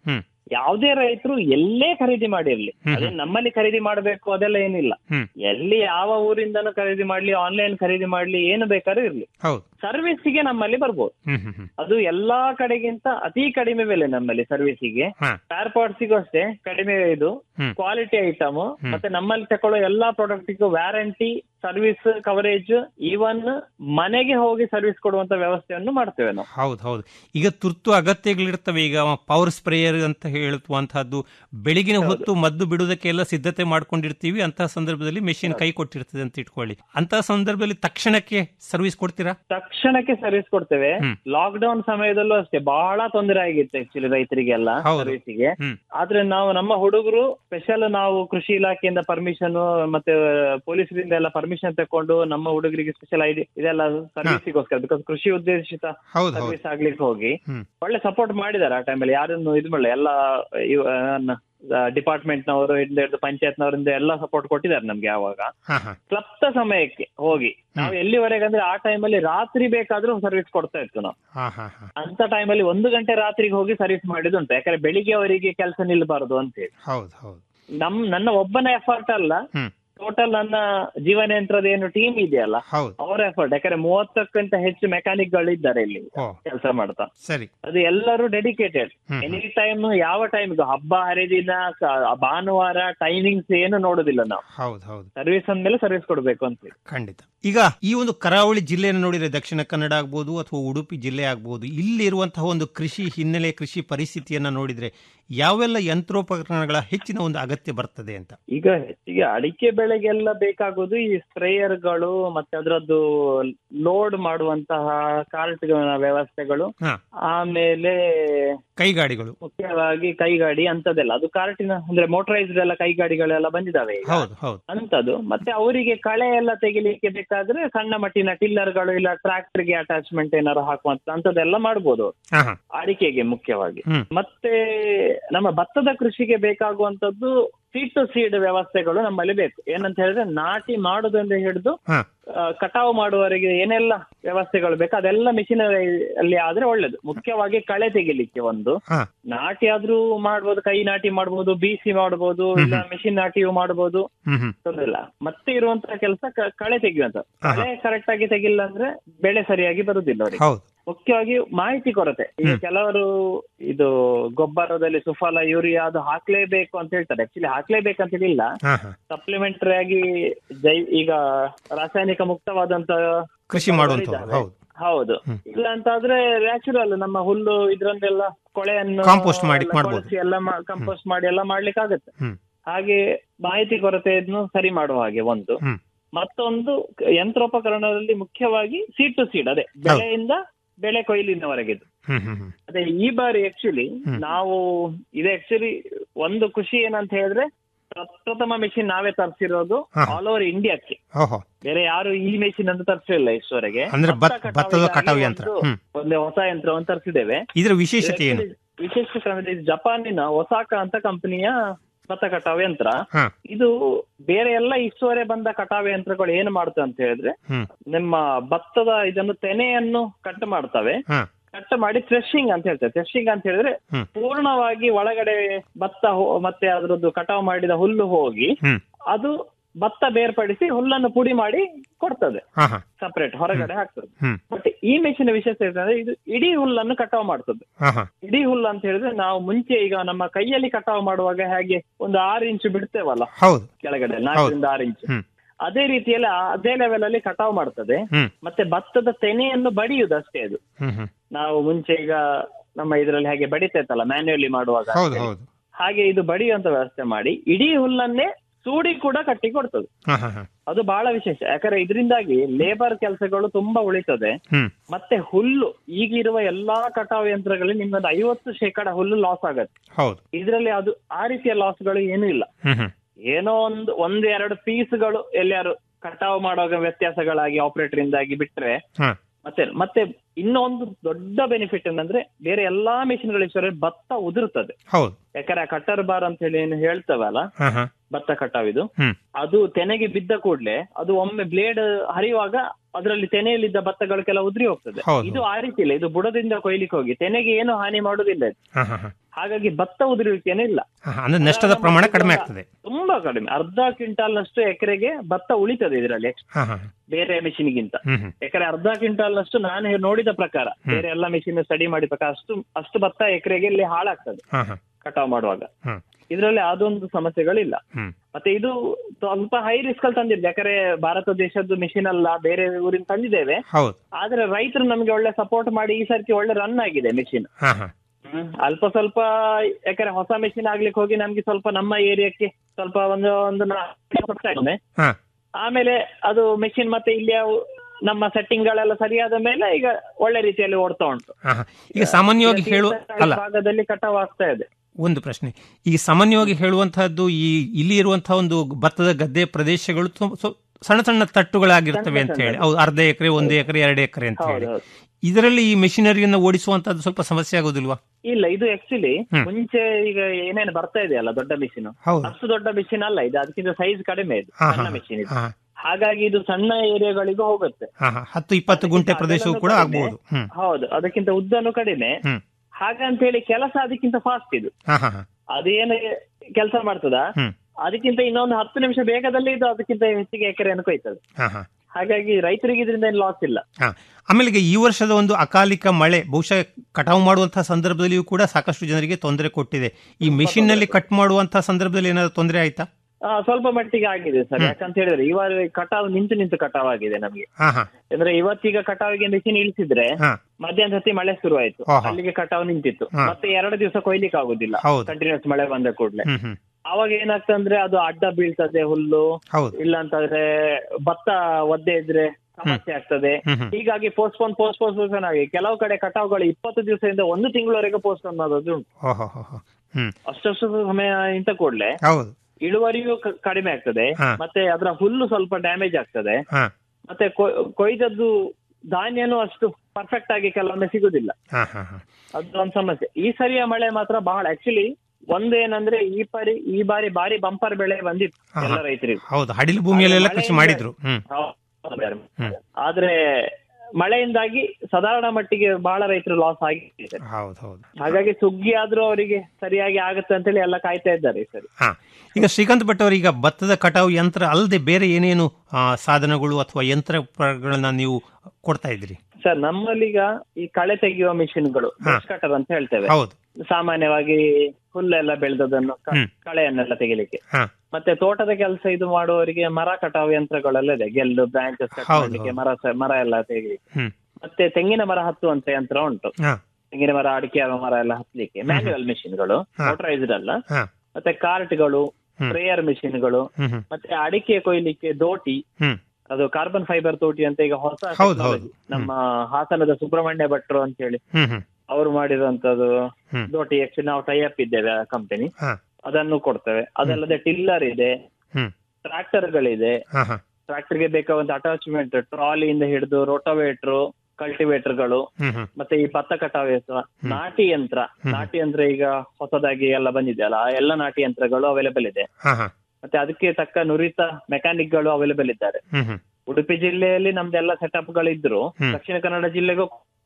ಯಾವುದೇ ರೈತರು ಎಲ್ಲೇ ಖರೀದಿ ಮಾಡಿರ್ಲಿ ಹ್ಮ್. ಅದೇ ನಮ್ಮಲ್ಲಿ ಖರೀದಿ ಮಾಡಬೇಕು ಅದೆಲ್ಲ ಏನಿಲ್ಲ ಹ್ಮ್. ಎಲ್ಲಿ ಯಾವ ಊರಿಂದನೂ ಖರೀದಿ ಮಾಡ್ಲಿ ಆನ್ಲೈನ್ ಖರೀದಿ ಮಾಡ್ಲಿ ಏನು ಬೇಕಾದ್ರೂ ಇರ್ಲಿ ಹೌದು ಸರ್ವಿಸ್ಗೆ ನಮ್ಮಲ್ಲಿ ಬರ್ಬೋದು ಹ್ಮ್ ಹ್ಮ್ ಹ್ಮ್ ಅದು ಎಲ್ಲಾ ಕಡೆಗಿಂತ ಅತಿ ಕಡಿಮೆ ಬೆಲೆ ನಮ್ಮಲ್ಲಿ ಸರ್ವಿಸಿಗೆ ಹಾ ಸ್ಪೇರ್ ಪಾರ್ಟ್ಸಿಗೂ ಅಷ್ಟೇ ಕಡಿಮೆ ಇದು ಹ್ಮ್. ಕ್ವಾಲಿಟಿ ಐಟಮ್ ಮತ್ತೆ ನಮ್ಮಲ್ಲಿ ತಗೊಳ್ಳೋ ಎಲ್ಲಾ ಪ್ರಾಡಕ್ಟಿಗೂ ವ್ಯಾರಂಟಿ ಸರ್ವಿಸ್ ಕವರೇಜ್ ಈವನ್ ಮನೆಗೆ ಹೋಗಿ ಸರ್ವಿಸ್ ಕೊಡುವಂತ ವ್ಯವಸ್ಥೆಯನ್ನು ಮಾಡ್ತೇವೆ ನಾವು ಹೌದು ಹೌದು ಈಗ ತುರ್ತು ಅಗತ್ಯಗಳಿರ್ತವೆ ಈಗ ಪವರ್ ಸ್ಪ್ರೇಯರ್ ಅಂತ ಹೇಳುವಂತಹದ್ದು ಬೆಳಗಿನ ಹೊತ್ತು ಮದ್ದು ಬಿಡುವುದಕ್ಕೆಲ್ಲ ಸಿದ್ಧತೆ ಮಾಡ್ಕೊಂಡಿರ್ತೀವಿ ಅಂತಹ ಸಂದರ್ಭದಲ್ಲಿ ಮೆಷಿನ್ ಕೈ ಕೊಟ್ಟಿರ್ತದೆ ಅಂತ ಇಟ್ಕೊಳ್ಳಿ ಅಂತಹ ಸಂದರ್ಭದಲ್ಲಿ ತಕ್ಷಣಕ್ಕೆ ಸರ್ವಿಸ್ ಕೊಡ್ತೀರಾ ತಕ್ಷಣಕ್ಕೆ ಸರ್ವಿಸ್ ಕೊಡ್ತೇವೆ ಹ್ಮ್. ಲಾಕ್ ಡೌನ್ ಸಮಯದಲ್ಲೂ ಅಷ್ಟೇ ಬಹಳ ತೊಂದರೆ ಆಗಿತ್ತು ಆಕ್ಚುಲಿ ರೈತರಿಗೆಲ್ಲ ಹೌದು. ಸರ್ವಿಸಿಗೆ ಹ್ಮ್ ಆದ್ರೆ ನಾವು ನಮ್ಮ ಹುಡುಗರು ಸ್ಪೆಷಲ್ ನಾವು ಕೃಷಿ ಇಲಾಖೆಯಿಂದ ಪರ್ಮಿಷನ್ ಮತ್ತೆ ಪೊಲೀಸರಿಂದ ಎಲ್ಲ ಪರ್ಮಿಷನ್ ತಕೊಂಡು ನಮ್ಮ ಹುಡುಗರಿಗೆ ಸ್ಪೆಷಲ್ ಐಡಿ ಇದೆಲ್ಲ ಸರ್ವಿಸಿಗೋಸ್ಕರ ಬಿಕಾಸ್ ಕೃಷಿ ಉದ್ದೇಶಿತ ಹೌದು ಹೌದು ಸರ್ವಿಸ್ ಆಗ್ಲಿಕ್ಕೆ ಹೋಗಿ ಹ್ಮ್. ಒಳ್ಳೆ ಸಪೋರ್ಟ್ ಮಾಡಿದ್ದಾರೆ ಆ ಟೈಮಲ್ಲಿ ಯಾರನ್ನು ಇದು ಮಾಡಲ್ಲ ಎಲ್ಲ ಡಿಪಾರ್ಟ್ಮೆಂಟ್ ನವರು ಇಂದ ಹಿಡಿದು ಪಂಚಾಯತ್ನವರಿಂದ ಎಲ್ಲ ಸಪೋರ್ಟ್ ಕೊಟ್ಟಿದ್ದಾರೆ ನಮ್ಗೆ ಯಾವಾಗ ಹಾ ಹಾ ಕ್ಲಪ್ತ ಸಮಯಕ್ಕೆ ಹೋಗಿ ನಾವು ಎಲ್ಲಿವರೆಗೆ ಅಂದ್ರೆ ಆ ಟೈಮಲ್ಲಿ ರಾತ್ರಿ ಬೇಕಾದ್ರೂ ಸರ್ವಿಸ್ ಕೊಡ್ತಾ ಇತ್ತು ನಾವು ಹಾ ಹಾ ಹಾ ಅಂತ ಟೈಮಲ್ಲಿ ಒಂದು ಗಂಟೆ ರಾತ್ರಿಗೆ ಹೋಗಿ ಸರ್ವಿಸ್ ಮಾಡಿದುಂಟು ಯಾಕಂದ್ರೆ ಬೆಳಿಗ್ಗೆ ಅವರಿಗೆ ಕೆಲಸ ನಿಲ್ಬಾರ್ದು ಅಂತ ಹೇಳಿ ಹೌದು ಹೌದು ನಮ್ ನನ್ನ ಒಬ್ಬನ ಎಫರ್ಟ್ ಅಲ್ಲ ಹ್ಮ್ ಟೋಟಲ್ ನನ್ನ ಜೀವನ ಯಂತ್ರದ ಏನು ಟೀಮ್ ಇದೆಯಲ್ಲ ಹೌದು ಅವರ ಎಫರ್ಟ್ ಯಾಕಂದ್ರೆ ಮೂವತ್ತಕ್ಕಿಂತ ಹೆಚ್ಚು ಮೆಕ್ಯಾನಿಕ್ ಗಳು ಇದ್ದಾರೆ ಇಲ್ಲಿ ಓ ಕೆಲಸ ಮಾಡ್ತಾ ಸರಿ ಅದು ಎಲ್ಲರೂ ಡೆಡಿಕೇಟೆಡ್ ಹ್ಮ್. ಎನಿ ಟೈಮ್ ಯಾವ ಟೈಮ್ ಹಬ್ಬ ಹರಿದಿನ ಕ- ಭಾನುವಾರ ಟೈಮಿಂಗ್ಸ್ ಏನು ನೋಡುದಿಲ್ಲ ನಾವು ಹೌದು ಹೌದು ಸರ್ವಿಸ್ ಅಂದ್ಮೇಲೆ ಸರ್ವಿಸ್ ಕೊಡ್ಬೇಕು ಅಂತ ಹೇಳಿ. ಖಂಡಿತ ಈಗ ಈ ಒಂದು ಕರಾವಳಿ ಜಿಲ್ಲೆಯನ್ನು ನೋಡಿದ್ರೆ ದಕ್ಷಿಣ ಕನ್ನಡ ಆಗ್ಬೋದು ಅಥವಾ ಉಡುಪಿ ಜಿಲ್ಲೆ ಆಗ್ಬೋದು ಇಲ್ಲಿರುವಂತಹ ಒಂದು ಕೃಷಿ ಹಿನ್ನೆಲೆ ಕೃಷಿ ಪರಿಸ್ಥಿತಿಯನ್ನ ನೋಡಿದ್ರೆ ಯಾವೆಲ್ಲ ಯಂತ್ರೋಪಕರಣಗಳ ಹೆಚ್ಚಿನ ಒಂದು ಅಗತ್ಯ ಬರ್ತದೆ ಅಂತ ಈಗ ಹೆಚ್ಚಿಗೆ ಅಡಿಕೆ ಬೆಳೆಗೆಲ್ಲ ಬೇಕಾಗೋದು ಈ ಸ್ಪ್ರೇಯರ್ಗಳು ಮತ್ತೆ ಅದರದ್ದು ಲೋಡ್ ಮಾಡುವಂತಹ ಕಾರ್ಟ್ ವ್ಯವಸ್ಥೆಗಳು ಹಾ ಆಮೇಲೆ ಕೈಗಾಡಿಗಳು ಮುಖ್ಯವಾಗಿ ಕೈಗಾಡಿ ಅಂತದೆಲ್ಲ ಅದು ಕಾರ್ಟಿನ ಅಂದ್ರೆ ಮೋಟರೈಸ್ಡ್ ಎಲ್ಲ ಕೈಗಾಡಿಗಳೆಲ್ಲ ಬಂದಿದಾವೆ ಈಗ. ಹೌದು ಹೌದು ಅಂತದ್ದು ಮತ್ತೆ ಅವರಿಗೆ ಕಳೆ ಎಲ್ಲ ತೆಗಿಲಿಕ್ಕೆ ಬೇಕಾದ್ರೆ ಸಣ್ಣ ಮಟ್ಟಿನ ಟಿಲ್ಲರ್ಗಳು ಇಲ್ಲ ಟ್ರಾಕ್ಟರ್ ಗೆ ಅಟ್ಯಾಚ್ಮೆಂಟ್ ಏನಾದ್ರು ಹಾಕುವಂತ ಅಂತದೆಲ್ಲ ಮಾಡ್ಬೋದು ಹಾ ಹಾ ಅಡಿಕೆಗೆ ಮುಖ್ಯವಾಗಿ ಹ್ಮ್. ಮತ್ತೆ ನಮ್ಮ ಭತ್ತದ ಕೃಷಿಗೆ ಬೇಕಾಗುವಂತದ್ದು ಸೀಡ್ ಟು ಸೀಡ್ ವ್ಯವಸ್ಥೆಗಳು ನಮ್ಮಲ್ಲಿ ಬೇಕು ಏನಂತ ಹೇಳಿದ್ರೆ ನಾಟಿ ಮಾಡುವುದರಿಂದ ಹಿಡಿದು ಹಾ ಆ, ಕಟಾವು ಮಾಡುವವರೆಗೆ ಏನೆಲ್ಲ ವ್ಯವಸ್ಥೆಗಳು ಬೇಕು ಅದೆಲ್ಲ ಮಿಷಿನ್ ಅಲ್ಲಿ ಆದ್ರೆ ಒಳ್ಳೇದು ಮುಖ್ಯವಾಗಿ ಕಳೆ ತೆಗಿಲಿಕ್ಕೆ ಒಂದು ಹಾ ನಾಟಿ ಆದ್ರೂ ಮಾಡ್ಬೋದು ಕೈ ನಾಟಿ ಮಾಡ್ಬೋದು ಬೀಸಿ ಮಾಡ್ಬೋದು ಇಲ್ಲ ಮಿಷಿನ್ ನಾಟಿಯೂ ಮಾಡ್ಬೋದು ಹ್ಮ್ ಹ್ಮ್ ತೊಂದ್ರೆ ಇಲ್ಲ ಮತ್ತೆ ಇರುವಂತಹ ಕೆಲಸ ಕಳೆ ತೆಗೆಯುವಂತ ಆಹಾ. ಕಳೆ ಕರೆಕ್ಟ್ ಆಗಿ ತೆಗಿಲ್ಲ ಅಂದ್ರೆ ಬೆಳೆ ಸರಿಯಾಗಿ ಬರುದಿಲ್ಲ ಅವರಿಗೆ ಹೌದು ಮುಖ್ಯವಾಗಿ ಮಾಹಿತಿ ಕೊರತೆ ಈಗ ಕೆಲವರು ಇದು ಗೊಬ್ಬರದಲ್ಲಿ ಸುಫಲ ಯೂರಿಯಾ ಅದು ಹಾಕ್ಲೇಬೇಕು ಅಂತ ಹೇಳ್ತಾರೆ ಆಕ್ಚುಲಿ ಹಾಕ್ಲೇಬೇಕು ಅಂತ ಹೇಳಿಲ್ಲ ಹಾ ಹಾ ಸಪ್ಲಿಮೆಂಟರಿ ಆಗಿ ಜೈ ಈಗ ರಾಸಾಯನಿಕ ಮುಕ್ತವಾದಂತ ಕೃಷಿ ಮಾಡುವಂತವ್ರು ಇದ್ದಾವೆ. ಹೌದು ಹೌದು ಹ್ಮ್. ಇಲ್ಲ ಅಂತ ಆದ್ರೆ ನ್ಯಾಚುರಲ್ ನಮ್ಮ ಹುಲ್ಲು ಇದ್ರಂದೆಲ್ಲ ಕೊಳೆಯನ್ನು Compost ಮಾಡ್ಲಿಕ್ಕೆ ಎಲ್ಲ ಮಾಡ್ಬೋದು. ಕೊಳೆಸಿ ಎಲ್ಲ ಕಂಪೋಸ್ಟ್ ಮಾಡಿ ಎಲ್ಲ ಮಾಡ್ಲಿಕ್ಕೆ ಆಗುತ್ತೆ ಹ್ಮ್ ಹಾಗೆ ಮಾಹಿತಿ ಕೊರತೆಯನ್ನು ಸರಿ ಮಾಡುವ ಹಾಗೆ ಒಂದು ಹ್ಮ್ ಮತ್ತೊಂದು ಯಂತ್ರೋಪಕರಣದಲ್ಲಿ ಮುಖ್ಯವಾಗಿ ಸೀಡ್ ಟು ಸೀಡ್ ಅದೇ ಬೆಳೆಯಿಂದ ಬೆಳೆ ಕೊಯ್ಲಿನವರೆಗೆ ಹ್ಮ್ ಹ್ಮ್ ಹ್ಮ್ ಅದೇ ಈ ಬಾರಿ ಆಕ್ಚುಲಿ ನಾವು ಇದು ಆಕ್ಚುಲಿ ಒಂದು ಖುಷಿ ಏನಂತ ಹೇಳಿದ್ರೆ ಪ್ರಪ್ರಥಮ ಮೆಷಿನ್ ನಾವೇ ತರಿಸಿರೋದು ಹಾ. ಆಲ್ ಓವರ್ ಇಂಡಿಯಾಕ್ಕೆ ಓಹೋ ಬೇರೆ ಯಾರು ಈ ಮೆಷಿನ್ ಅಂತ ತರಿಸಿಲ್ಲ ಇಷ್ಟವರೆಗೆ ಅಂದ್ರೆ ಭತ್ತ ಭತ್- ಭತ್ತದ ಕಟಾವಿಗಾಗಿ ಕಟಾವು ಯಂತ್ರ. ಒಂದು- ಹ್ಮ್. ಒಂದು ಹೊಸ ಯಂತ್ರವನ್ನು ತರಿಸಿದ್ದೇವೆ ಇದರ ವಿಶೇಷತೆ ಏನು ವಿಶೇಷ ಕ್ರಮದಲ್ಲಿ ಇದು ಜಪಾನಿನ ಒಸಾಕ ಅಂತ ಕಂಪನಿಯ ಭತ್ತ ಕಟಾವು ಯಂತ್ರ ಹಾ ಇದು ಬೇರೆ ಎಲ್ಲ ಇಷ್ಟುವರೆ ಬಂದ ಕಟಾವು ಯಂತ್ರಗಳು ಏನು ಮಾಡ್ತವೆ ಅಂತ ಹೇಳಿದ್ರೆ ಹ್ಮ್ ನಿಮ್ಮ ಭತ್ತದ ಇದನ್ನು ತೆನೆಯನ್ನು ಕಟ್ ಮಾಡ್ತವೆ ಹಾ ಕಟ್ ಮಾಡಿ ಥ್ರೆಶಿಂಗ್ ಅಂತ ಹೇಳ್ತಾರೆ ಥ್ರೆಶಿಂಗ್ ಅಂತ ಹೇಳಿದ್ರೆ ಹ್ಮ್. ಪೂರ್ಣವಾಗಿ ಒಳಗಡೆ ಭತ್ತ ಹೋ- ಮತ್ತೆ ಅದ್ರದ್ದು ಕಟಾವು ಮಾಡಿದ ಹುಲ್ಲು ಹೋಗಿ ಹ್ಮ್ ಅದು ಭತ್ತ ಬೇರ್ಪಡಿಸಿ ಹುಲ್ಲನ್ನು ಪುಡಿ ಮಾಡಿ ಕೊಡ್ತದೆ ಹಾ ಹಾ ಸಪರೇಟ್ ಹೊರಗಡೆ ಹಾಕ್ತದೆ ಹ್ಮ್ ಬಟ್ ಈ ಮೆಷಿನ್ ವಿಶೇಷ ಏನಂದ್ರೆ ಇದು ಇಡೀ ಹುಲ್ಲನ್ನು ಕಟಾವು ಮಾಡ್ತದೆ ಹಾ ಹಾ ಇಡೀ ಹುಲ್ಲು ಅಂತ ಹೇಳಿದ್ರೆ ನಾವು ಮುಂಚೆ ಈಗ ನಮ್ಮ ಕೈಯಲ್ಲಿ ಕಟಾವು ಮಾಡುವಾಗ ಹಾಗೆ ಒಂದು ಆರು ಇಂಚು ಬಿಡ್ತೇವಲ್ಲ ಹೌದು ಕೆಳಗಡೆ ನಾಲ್ಕರಿಂದ ಆರು ಇಂಚು ಹ್ಮ್ ಅದೇ ರೀತಿಯಲ್ಲಿ ಆ- ಅದೇ ಲೆವೆಲ್ ಅಲ್ಲಿ ಕಟಾವು ಮಾಡ್ತದೆ ಹ್ಮ್ ಮತ್ತೆ ಭತ್ತದ ತೆನೆಯನ್ನು ಬಡಿಯುದು ಅಷ್ಟೇ ಅದು ಹ್ಮ್ ಹ್ಮ್ ನಾವು ಮುಂಚೆ ಈಗ ನಮ್ಮ ಇದರಲ್ಲಿ ಹಾಗೆ ಬಡಿತಾ ಇತ್ತಲ್ಲ ಮ್ಯಾನ್ಯುಯಲಿ ಮಾಡುವಾಗ ಹೌದು ಹೌದು ಹಾಗೆ ಇದು ಬಡಿಯುವಂತ ವ್ಯವಸ್ಥೆ ಮಾಡಿ ಇಡೀ ಹುಲ್ಲನ್ನೇ ಸೂಡಿ ಕೂಡ ಕಟ್ಟಿ ಕೊಡ್ತದೆ ಹಾ ಹಾ ಹಾ ಅದು ಬಹಳ ವಿಶೇಷ ಯಾಕಂದ್ರೆ ಇದರಿಂದಾಗಿ ಲೇಬರ್ ಕೆಲಸಗಳು ತುಂಬಾ ಉಳಿತದೆ ಹ್ಮ್ ಮತ್ತೆ ಹುಲ್ಲು ಈಗಿರುವ ಎಲ್ಲಾ ಕಟಾವು ಯಂತ್ರಗಳಲ್ಲಿ ನಿಮ್ಗೊಂದು ಐವತ್ತು ಶೇಕಡ ಹುಲ್ಲು ಲಾಸ್ ಆಗತ್ತೆ ಹೌದು ಇದರಲ್ಲಿ ಅದು ಆ ರೀತಿಯ ಲಾಸ್ಗಳು ಏನೂ ಇಲ್ಲ ಹ್ಮ್ ಹ್ಮ್ ಏನೋ ಒಂದು ಒಂದು ಎರಡು ಪೀಸ್ಗಳು ಎಲ್ಲಾರು ಕಟಾವು ಮಾಡುವಾಗ ವ್ಯತ್ಯಾಸಗಳಾಗಿ ಆಪರೇಟರ್ ಇಂದಾಗಿ ಬಿಟ್ರೆ ಹಾ ಮತ್ತೆ ಮತ್ತೆ ಇನ್ನೊಂದು ದೊಡ್ಡ ಬೆನಿಫಿಟ್ ಏನಂದ್ರೆ ಬೇರೆ ಎಲ್ಲಾ ಮೆಷಿನ್ಗಳ ಭತ್ತ ಉದುರುತ್ತದೆ ಹೌದು ಯಾಕಂದ್ರೆ ಕಟ್ಟರ್ ಬಾರ್ ಅಂತ ಹೇಳಿ ಏನು ಹೇಳ್ತವಲ್ಲ ಹಾ ಹಾ ಭತ್ತ ಕಟಾವಿದು ಹ್ಮ್. ಅದು ತೆನೆಗೆ ಬಿದ್ದ ಕೂಡ್ಲೆ ಅದು ಒಮ್ಮೆ ಬ್ಲೇಡ್ ಹರಿಯುವಾಗ ಅದರಲ್ಲಿ ತೆನೆಯಲ್ಲಿದ್ದ ಭತ್ತಗಳು ಕೆಲವು ಉದುರಿ ಹೋಗ್ತದೆ ಹೌದು. ಇದು ಆ ರೀತಿ ಇಲ್ಲ ಇದು ಬುಡದಿಂದ ಕೊಯ್ಲಿಕ್ಕೆ ಹೋಗಿ ತೆನೆಗೆ ಏನು ಹಾನಿ ಮಾಡುದಿಲ್ಲ ಇದು. ಹಾ ಹಾ ಹಾ ಹಾಗಾಗಿ ಭತ್ತ ಉದುರುವಿಕೆನೇ ಇಲ್ಲ ಹಾ, ಹಾ. ಅಂದ್ರೆ ನಷ್ಟದ ಪ್ರಮಾಣ ಕಡಿಮೆ ಆಗ್ತದೆ ತುಂಬಾ ಕಡಿಮೆ ಅರ್ಧ ಕ್ವಿಂಟಾಲ್ ನಷ್ಟು ಎಕರೆಗೆ ಭತ್ತ ಉಳಿತದೆ ಇದರಲ್ಲಿ ಹಾ ಹಾ ಬೇರೆ ಮೆಷಿನ್ಗಿಂತ ಹ್ಮ್ ಹ್ಮ್ ಎಕರೆ ಅರ್ಧ ಕ್ವಿಂಟಾಲ್ ನಷ್ಟು ನಾನು ಹೇ- ನೋಡಿದ ಪ್ರಕಾರ ಬೇರೆ ಎಲ್ಲ ಮೆಷಿನ್ ಸ್ಟಡಿ ಮಾಡಿದ ಪ್ರಕಾರ ಅಷ್ಟು ಅಷ್ಟು ಭತ್ತ ಎಕರೆಗೆ ಇಲ್ಲಿ ಹಾಳಾಗ್ತದೆ ಹಾ ಹಾ ಕಟಾವ್ ಮಾಡುವಾಗ ಹ್ಮ್ ಇದರಲ್ಲಿ ಅದೊಂದು ಸಮಸ್ಯೆಗಳಿಲ್ಲ ಹ್ಮ್ ಮತ್ತೆ ಇದು ಸ್ವಲ್ಪ ಹೈ ರಿಸ್ಕ್ ಅಲ್ಲಿ ತಂದಿದ್ದೆ ಯಾಕಂದ್ರೆ ಭಾರತ ದೇಶದ್ದು ಮಿಷಿನ್ ಅಲ್ಲ ಬೇರೆ ಊರಿನ ತಂದಿದ್ದೇವೆ ಹೌದು ಆದ್ರೆ ರೈತರು ನಮ್ಗೆ ಒಳ್ಳೆ ಸಪೋರ್ಟ್ ಮಾಡಿ ಈ ಸರ್ತಿ ಒಳ್ಳೆ ರನ್ ಆಗಿದೆ ಮಿಷಿನ್ ಹಾ ಹಾ ಅಲ್ಪ ಸ್ವಲ್ಪ ಯಾಕಂದ್ರೆ ಹೊಸ ಮೆಷಿನ್ ಆಗ್ಲಿಕ್ಕೆ ಹೋಗಿ ನಮ್ಗೆ ಸ್ವಲ್ಪ ನಮ್ಮ ಏರಿಯಾಕ್ಕೆ ಸ್ವಲ್ಪ ಒಂದು ಒಂದು ನಾಲ್ಕು ವರ್ಷ ಆಗಿದೆ. ಹಾ ಆಮೇಲೆ ಅದು ಮೆಷಿನ್ ಮತ್ತೆ ಇಲ್ಲಿ ಅವು ನಮ್ಮ ಸೆಟ್ಟಿಂಗ್ ಗಳೆಲ್ಲ ಸರಿಯಾದ ಮೇಲೆ ಈಗ ಒಳ್ಳೆ ರೀತಿಯಲ್ಲಿ ಓಡ್ತಾ ಉಂಟು ಹಾ ಹಾ. ಈಗ ಸಾಮಾನ್ಯವಾಗಿ ಹೇಳುವ ಅಲ್ಲ ಭಾಗದಲ್ಲಿ ಕಟಾವ್ ಆಗ್ತಾ ಇದೆ ಒಂದು ಪ್ರಶ್ನೆ ಈ ಸಾಮಾನ್ಯವಾಗಿ ಹೇಳುವಂತಹದ್ದು ಈ ಇಲ್ಲಿ ಇರುವಂತಹ ಒಂದು ಭತ್ತದ ಗದ್ದೆ ಪ್ರದೇಶಗಳು ತುಂಬ ಸ್ವ- ಸಣ್ಣ ಸಣ್ಣ ತಟ್ಟುಗಳಾಗಿರ್ತವೆ ಅಂತ ಹೇಳಿ ಹೌದು ಅರ್ಧ ಎಕರೆ ಒಂದು ಎಕರೆ ಎರಡು ಎಕರೆ ಅಂತ ಹೇಳಿ ಹೌದು, ಹೌದು. ಇದರಲ್ಲಿ ಈ ಮೆಷಿನರಿಯನ್ನು ಓಡಿಸುವಂತದ್ದು ಸ್ವಲ್ಪ ಸಮಸ್ಯೆ ಆಗೋದಿಲ್ವಾ ಇಲ್ಲ ಇದು ಆಕ್ಚುಲಿ ಹ್ಮ್. ಮುಂಚೆ ಈಗ ಏನೇನು ಬರ್ತಾ ಇದೆಯಲ್ಲ ದೊಡ್ಡ ಮಿಷಿನ್ ಹೌದು ಅಷ್ಟು ದೊಡ್ಡ ಮಿಷಿನ್ ಅಲ್ಲ ಇದು ಅದಕ್ಕಿಂತ ಸೈಜ್ ಕಡಿಮೆ ಇದು ಹಾ ಸಣ್ಣ ಹಾ ಮಿಷಿನ್ ಇದು ಹಾ ಹಾಗಾಗಿ ಇದು ಸಣ್ಣ ಏರಿಯಾಗಳಿಗೂ ಹೋಗುತ್ತೆ ಹಾ ಹಾ ಹತ್ತು ಇಪ್ಪತ್ತು ಗುಂಟೆ ಅದಕ್ಕಿಂತ ಪ್ರದೇಶವೂ ಕೂಡ ಅಗಲನೂ ಆಗ್ಬಹುದು ಹ್ಮ್ ಹೌದು ಅದಕ್ಕಿಂತ ಉದ್ದನೂ ಕಡಿಮೆ ಹ್ಮ್ ಹಾಗಂತ ಹೇಳಿ ಕೆಲಸ ಅದಕ್ಕಿಂತ ಫಾಸ್ಟ್ ಇದು ಹಾ ಹಾ ಹಾ ಅದೇನು ಕೆಲಸ ಮಾಡ್ತದ ಹ್ಮ್ ಅದಕ್ಕಿಂತ ಇನ್ನೊಂದು ಹತ್ತು ನಿಮಿಷ ಬೇಗದಲ್ಲಿ ಇದು ಅದಕ್ಕಿಂತ ಹೆಚ್ಚಿಗೆ ಎಕರೆಯನ್ನು ಕೊಯ್ತದೆ ಹಾ ಹಾ ಹಾಗಾಗಿ ರೈತರಿಗೆ ಇದರಿಂದ ಏನು ಲಾಸ್ ಇಲ್ಲ ಹಾ ಆಮೇಲೆ ಈಗ ಈ ವರ್ಷದ ಒಂದು ಅಕಾಲಿಕ ಮಳೆ ಬಹುಶಃ ಕಟಾವು ಮಾಡುವಂತಹ ಸಂದರ್ಭದಲ್ಲಿಯೂ ಕೂಡ ಸಾಕಷ್ಟು ಜನರಿಗೆ ತೊಂದರೆ ಕೊಟ್ಟಿದೆ ಈ ಮೆಷಿನ್ ನಲ್ಲಿ ಕಟ್ ಮಾಡುವಂತಹ ಸಂದರ್ಭದಲ್ಲಿ ಏನಾದ್ರು ತೊಂದರೆ ಆಯ್ತಾ ಆ, ಸ್ವಲ್ಪ ಮಟ್ಟಿಗೆ ಆಗಿದೆ ಸರ್ ಯಾಕಂತ ಹೇಳಿದ್ರೆ ಇವಾಗ ಕಟಾವ್ ನಿಂತು ನಿಂತು ಕಟಾವ್ ಆಗಿದೆ ನಮಗೆ ಹಾ ಹಾ ಅಂದ್ರೆ ಇವತ್ತೀಗ ಕಟಾವಿಗೆ ಮೆಷಿನ್ ಇಳಿಸಿದ್ರೆ ಹಾ ಮಧ್ಯಾಹ್ನ ಹೊತ್ತಿ ಮಳೆ ಶುರುವಾಯ್ತು ಆಹಾ. ಅಲ್ಲಿಗೆ ಕಟಾವ್ ನಿಂತಿತ್ತು ಹಾ. ಮತ್ತೆ ಎರಡು ದಿವಸ ಕೊಯ್ಲಿಕ್ಕೆ ಆಗುದಿಲ್ಲ ಹೌದು. ಕಂಟಿನ್ಯೂಸ್ ಮಳೆ ಬಂದ ಕೂಡಲೇ ಹ್ಮ್ ಹ್ಮ್ ಅವಾಗ ಏನಾಗ್ತಂದ್ರೆ ಅದು ಅಡ್ಡ ಬೀಳ್ತದೆ ಹುಲ್ಲು ಹೌದು ಇಲ್ಲ ಅಂತಂದ್ರೆ ಭತ್ತ ಒದ್ದೆ ಇದ್ರೆ ಸಮಸ್ಯೆ ಆಗ್ತದೆ ಹ್ಮ್ ಹ್ಮ್ ಹೀಗಾಗಿ ಪೋಸ್ಟ್ಪೋನ್ ಪೋಸ್ಟ್ಪೋನ್ ಪೋಸ್ಟ್ಪೋನ್ ಆಗಿ ಕೆಲವು ಕಡೆ ಕಟಾವುಗಳು ಇಪ್ಪತ್ತು ದಿವಸದಿಂದ ಒಂದು ತಿಂಗಳವರೆಗೆ ಪೋಸ್ಟ್ಪೋನ್ ಮಾಡೋದು ಉಂಟು ಓಹೋ ಹೋ ಹೋ ಹ್ಮ್ ಅಷ್ಟಷ್ಟು ಸಮಯ ಇಂತ ಕೂಡಲೇ ಹೌದು ಇಳುವರಿಯೂ ಕ- ಕಡಿಮೆ ಆಗ್ತದೆ ಹಾ. ಮತ್ತೆ ಅದರ ಹುಲ್ಲು ಸ್ವಲ್ಪ ಡ್ಯಾಮೇಜ್ ಆಗ್ತದೆ ಹಾ ಮತ್ತೆ ಕೊಯ್- ಕೊಯ್ದದ್ದು ಧಾನ್ಯನೂ ಅಷ್ಟು ಪರ್ಫೆಕ್ಟ್ ಆಗಿ ಕೆಲವೊಮ್ಮೆ ಸಿಗುದಿಲ್ಲ ಹಾ ಹಾ ಹಾ ಅದು ಒಂದು ಸಮಸ್ಯೆ ಈ ಸರಿಯ ಮಳೆ ಮಾತ್ರ ಬಹಳ ಆಕ್ಚುಲಿ ಒಂದೇನಂದ್ರೆ ಈ ಬಾರಿ ಈ ಬಾರಿ ಬಾರಿ ಬಂಪರ್ ಬೆಳೆ ಬಂದಿತ್ತು ಹಾ, ಎಲ್ಲ ಹಾ. ರೈತರಿಗೂ ಹೌದು ಹಡಿಲು ಭೂಮಿಯಲ್ಲೆಲ್ಲ ಕೃಷಿ ಮಳೆಯಿಂದ- ಮಾಡಿದ್ರು ಹ್ಮ್ ಹೌದು. ಹ್ಮ್. ಆದ್ರೆ ಮಳೆಯಿಂದಾಗಿ ಸಾಧಾರಣ ಮಟ್ಟಿಗೆ ಬಹಳ ರೈತರು ಲಾಸ್ ಆಗಿದೆ ಹೌದು ಹೌದು ಹಾಗಾಗಿ ಸುಗ್ಗಿ ಆದ್ರೂ ಅವರಿಗೆ ಸರಿಯಾಗಿ ಆಗುತ್ತೆ ಅಂತೇಳಿ ಎಲ್ಲ ಕಾಯ್ತಾ ಇದ್ದಾರೆ ಈ ಸರಿ ಹಾ ಈಗ ಶ್ರೀಕಾಂತ್ ಭಟ್ ಅವರು ಈಗ ಭತ್ತದ ಕಟಾವು ಯಂತ್ರ ಅಲ್ಲದೆ ಬೇರೆ ಏನೇನು ಆ, ಸಾಧನಗಳು ಅಥವಾ ಯಂತ್ರಗಳನ್ನ ನೀವು ಕೊಡ್ತಾ ಇದ್ರಿ ಸರ್ ನಮ್ಮಲ್ಲೀಗ ಈ ಕಳೆ ತೆಗೆಯುವ ಮಿಷಿನ್ಗಳು ಹಾ. ಕಟರ್ ಅಂತ ಹೇಳ್ತೇವೆ ಹೌದು ಸಾಮಾನ್ಯವಾಗಿ ಹುಲ್ಲೆಲ್ಲ ಬೆಳೆದದನ್ನು ಕ- ಹ್ಮ್. ಕಳೆಯನ್ನೆಲ್ಲ ತೆಗಿಲಿಕ್ಕೆ ಹಾ ಮತ್ತೆ ತೋಟದ ಕೆಲಸ ಇದು ಮಾಡುವವರಿಗೆ ಮರ ಕಟಾವು ಯಂತ್ರಗಳೆಲ್ಲ ಇದೆ ಗೆಲ್ಲು ಬ್ರಾಂಚಸ್ ಕಟ್ ಹೌದು, ಮಾಡ್ಲಿಕ್ಕೆ ಹೌದು. ಮರ ಸ- ಮರ ಎಲ್ಲ ತೆಗಿಲಿಕ್ಕೆ ಹ್ಮ್ ಮತ್ತೆ ತೆಂಗಿನ ಮರ ಹತ್ತುವಂತ ಯಂತ್ರ ಉಂಟು ಹಾ ತೆಂಗಿನ ಮರ ಅಡಿಕೆ ಮರ ಎಲ್ಲ ಹತ್ತಲಿಕ್ಕೆ ಮ್ಯಾನ್ಯುವಲ್ ಮಿಷಿನ್ಗಳು ಹಾ. ಮೋಟರೈಸ್ಡ್ ಅಲ್ಲ ಹಾ ಮತ್ತೆ ಕಾರ್ಟ್ಗಳು ಹ್ಮ್. ಸ್ಪ್ರೇಯರ್ ಮಿಷಿನ್ಗಳು ಹ್ಮ್ ಹ್ಮ್ ಮತ್ತೆ ಅಡಿಕೆ ಕೊಯ್ಲಿಕ್ಕೆ ದೋಟಿ ಹ್ಮ್ ಅದು ಕಾರ್ಬನ್ ಫೈಬರ್ ತೋಟಿ ಅಂತ ಈಗ ಹೊಸ ಹೌದು, technology. ಹೌದು. ನಮ್ಮ ಹಾಸನದ ಸುಬ್ರಹ್ಮಣ್ಯ ಭಟ್ರು ಅಂತ ಹೇಳಿ ಹ್ಮ್ ಹ್ಮ್ ಅವರು ಮಾಡಿರುವಂತದ್ದು ಹ್ಮ್. ದೋಟಿ ಆಕ್ಚುಲಿ ನಾವು ಟೈ ಅಪ್ ಇದ್ದೇವೆ ಆ ಕಂಪನಿ ಹಾ ಅದನ್ನು ಕೊಡ್ತೇವೆ ಅದಲ್ಲದೆ ಟಿಲ್ಲರ್ ಇದೆ ಹ್ಮ್ ಟ್ರಾಕ್ಟರ್ ಗಳಿದೆ ಹಾ ಹಾ ಟ್ರಾಕ್ಟರ್ ಗೆ ಬೇಕಾದಂತ ಅಟ್ಯಾಚ್ಮೆಂಟ್ ಟ್ರಾಲಿಯಿಂದ ಹಿಡಿದು ರೋಟೋವೇಟ್ರು ಕಲ್ಟಿವೇಟರ್ ಗಳು ಹ್ಮ್ ಹ್ಮ್ ಮತ್ತೆ ಈ ಭತ್ತ ಕಟಾವು ಯಂತ್ರ ನಾಟಿ ಯಂತ್ರ ನಾಟಿ ಯಂತ್ರ ಈಗ ಹೊಸದಾಗಿ ಎಲ್ಲ ಬಂದಿದೆ ಅಲ್ಲ ಆ ಎಲ್ಲ ನಾಟಿ ಯಂತ್ರಗಳು ಅವೈಲೇಬಲ್ ಇದೆ ಹಾ ಹಾ ಮತ್ತೆ ಅದಕ್ಕೆ ತಕ್ಕ ನುರಿತ ಮೆಕ್ಯಾನಿಕ್ ಗಳು ಅವೈಲೇಬಲ್ ಇದ್ದಾರೆ ಹ್ಮ್ ಹ್ಮ್ ಉಡುಪಿ ಜಿಲ್ಲೆಯಲ್ಲಿ ನಮ್ದೆಲ್ಲ ಸೆಟಪ್ ಗಳಿದ್ರು ಹ್ಮ್. ದಕ್ಷಿಣ ಕನ್ನಡ ಜಿಲ್ಲೆಗೂ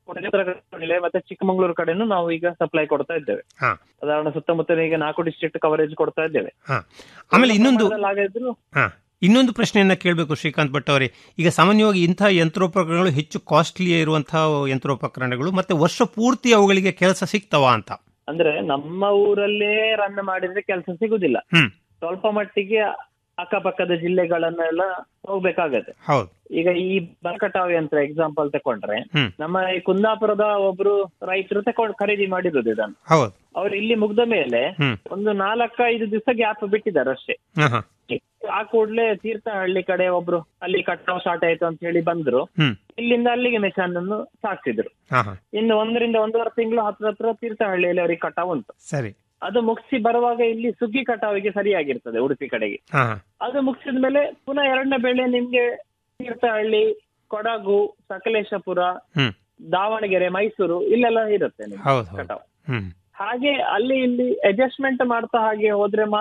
ಜಿಲ್ಲೆ ಮತ್ತೆ ಚಿಕ್ಕಮಗಳೂರು ಕಡೆನೂ ನಾವು ಈಗ ಸಪ್ಲೈ ಕೊಡ್ತಾ ಇದ್ದೇವೆ ಹಾ ಸಾಧಾರಣ ಸುತ್ತಮುತ್ತ ಈಗ ನಾಲ್ಕು ಡಿಸ್ಟ್ರಿಕ್ಟ್ ಕವರೇಜ್ ಕೊಡ್ತಾ ಇದ್ದೇವೆ ಹಾ ಆಮೇಲೆ ಇನ್ನೊಂದು ಆಗಿದ್ರು ಹಾ ಇನ್ನೊಂದು ಪ್ರಶ್ನೆಯನ್ನ ಕೇಳಬೇಕು ಶ್ರೀಕಾಂತ್ ಭಟ್ ಅವರೇ ಈಗ ಸಾಮಾನ್ಯವಾಗಿ ಇಂತಹ ಯಂತ್ರೋಪಕರಣಗಳು ಹೆಚ್ಚು ಕಾಸ್ಟ್ಲಿ ಇರುವಂತಹ ಯಂತ್ರೋಪಕರಣಗಳು ಮತ್ತೆ ವರ್ಷ ಪೂರ್ತಿ ಅವುಗಳಿಗೆ ಕೆಲಸ ಸಿಗ್ತವಾ ಅಂತ ಅಂದ್ರೆ ನಮ್ಮ ಊರಲ್ಲೇ ರನ್ ಮಾಡಿದ್ರೆ ಕೆಲಸ ಸಿಗುದಿಲ್ಲ ಹ್ಮ್ ಸ್ವಲ್ಪ ಮಟ್ಟಿಗೆ ಅಕ್ಕಪಕ್ಕದ ಜಿಲ್ಲೆಗಳನ್ನೆಲ್ಲ ಹೋಗ್ಬೇಕಾಗತ್ತೆ ಹೌದು ಈಗ ಈ ಬರಕಟಾವು ಯಂತ್ರ ಎಕ್ಸಾಂಪಲ್ ತಕೊಂಡ್ರೆ ಹ್ಮ್ ನಮ್ಮ ಈ ಕುಂದಾಪುರದ ಒಬ್ರು ರೈತರು ತಕೊಂಡ್ ಖರೀದಿ ಮಾಡಿರೋದು ಇದನ್ನು ಹೌದು ಅವ್ರು ಇಲ್ಲಿ ಮುಗ್ದ ಮೇಲೆ ಹ್ಮ್ ಒಂದು ನಾಲ್ಕ ಐದು ದಿವಸ ಗ್ಯಾಪ್ ಬಿಟ್ಟಿದ್ದಾರೆ ಅಷ್ಟೇ ಹಾ ಹಾ ಆ ಕೂಡ್ಲೆ ತೀರ್ಥಹಳ್ಳಿ ಕಡೆ ಒಬ್ರು ಅಲ್ಲಿ ಕಟಾವ್ ಸ್ಟಾರ್ಟ್ ಆಯ್ತು ಅಂತ ಹೇಳಿ ಬಂದ್ರು ಹ್ಮ್ ಇಲ್ಲಿಂದ ಅಲ್ಲಿಗೆ ಮೆಷನ್ ಅನ್ನು ಸಾಕ್ಸಿದ್ರು ಹಾ ಹಾ ಇನ್ನು ಒಂದರಿಂದ ಒಂದೂವರೆ ತಿಂಗಳು ಹತ್ರ ಹತ್ರ ತೀರ್ಥಹಳ್ಳಿಯಲ್ಲಿ ಅವರಿಗೆ ಕಟಾವ್ ಉಂಟು ಸರಿ ಅದು ಮುಗಿಸಿ ಬರುವಾಗ ಇಲ್ಲಿ ಸುಗ್ಗಿ ಕಟಾವಿಗೆ ಸರಿಯಾಗಿರ್ತದೆ ಉಡುಪಿ ಕಡೆಗೆ ಹಾ ಹಾ ಅದು ಮುಗಿಸಿದ ಮೇಲೆ ಪುನಃ ಎರಡನೇ ಬೆಳೆ ನಿಮ್ಗೆ ತೀರ್ಥಹಳ್ಳಿ ಕೊಡಗು ಸಕಲೇಶಪುರ ಹ್ಮ್ ದಾವಣಗೆರೆ ಮೈಸೂರು ಇಲ್ಲೆಲ್ಲ ಇರುತ್ತೆ ನಿಮ್ಗೆ ಹೌದು ಹೌದು ಕಟಾವ್ ಹ್ಮ್ ಹಾಗೆ ಅಲ್ಲಿ ಇಲ್ಲಿ ಅಡ್ಜಸ್ಟ್ಮೆಂಟ್ ಮಾಡ್ತಾ ಹಾಗೆ ಹೋದ್ರೆ ಮಾತ್ರ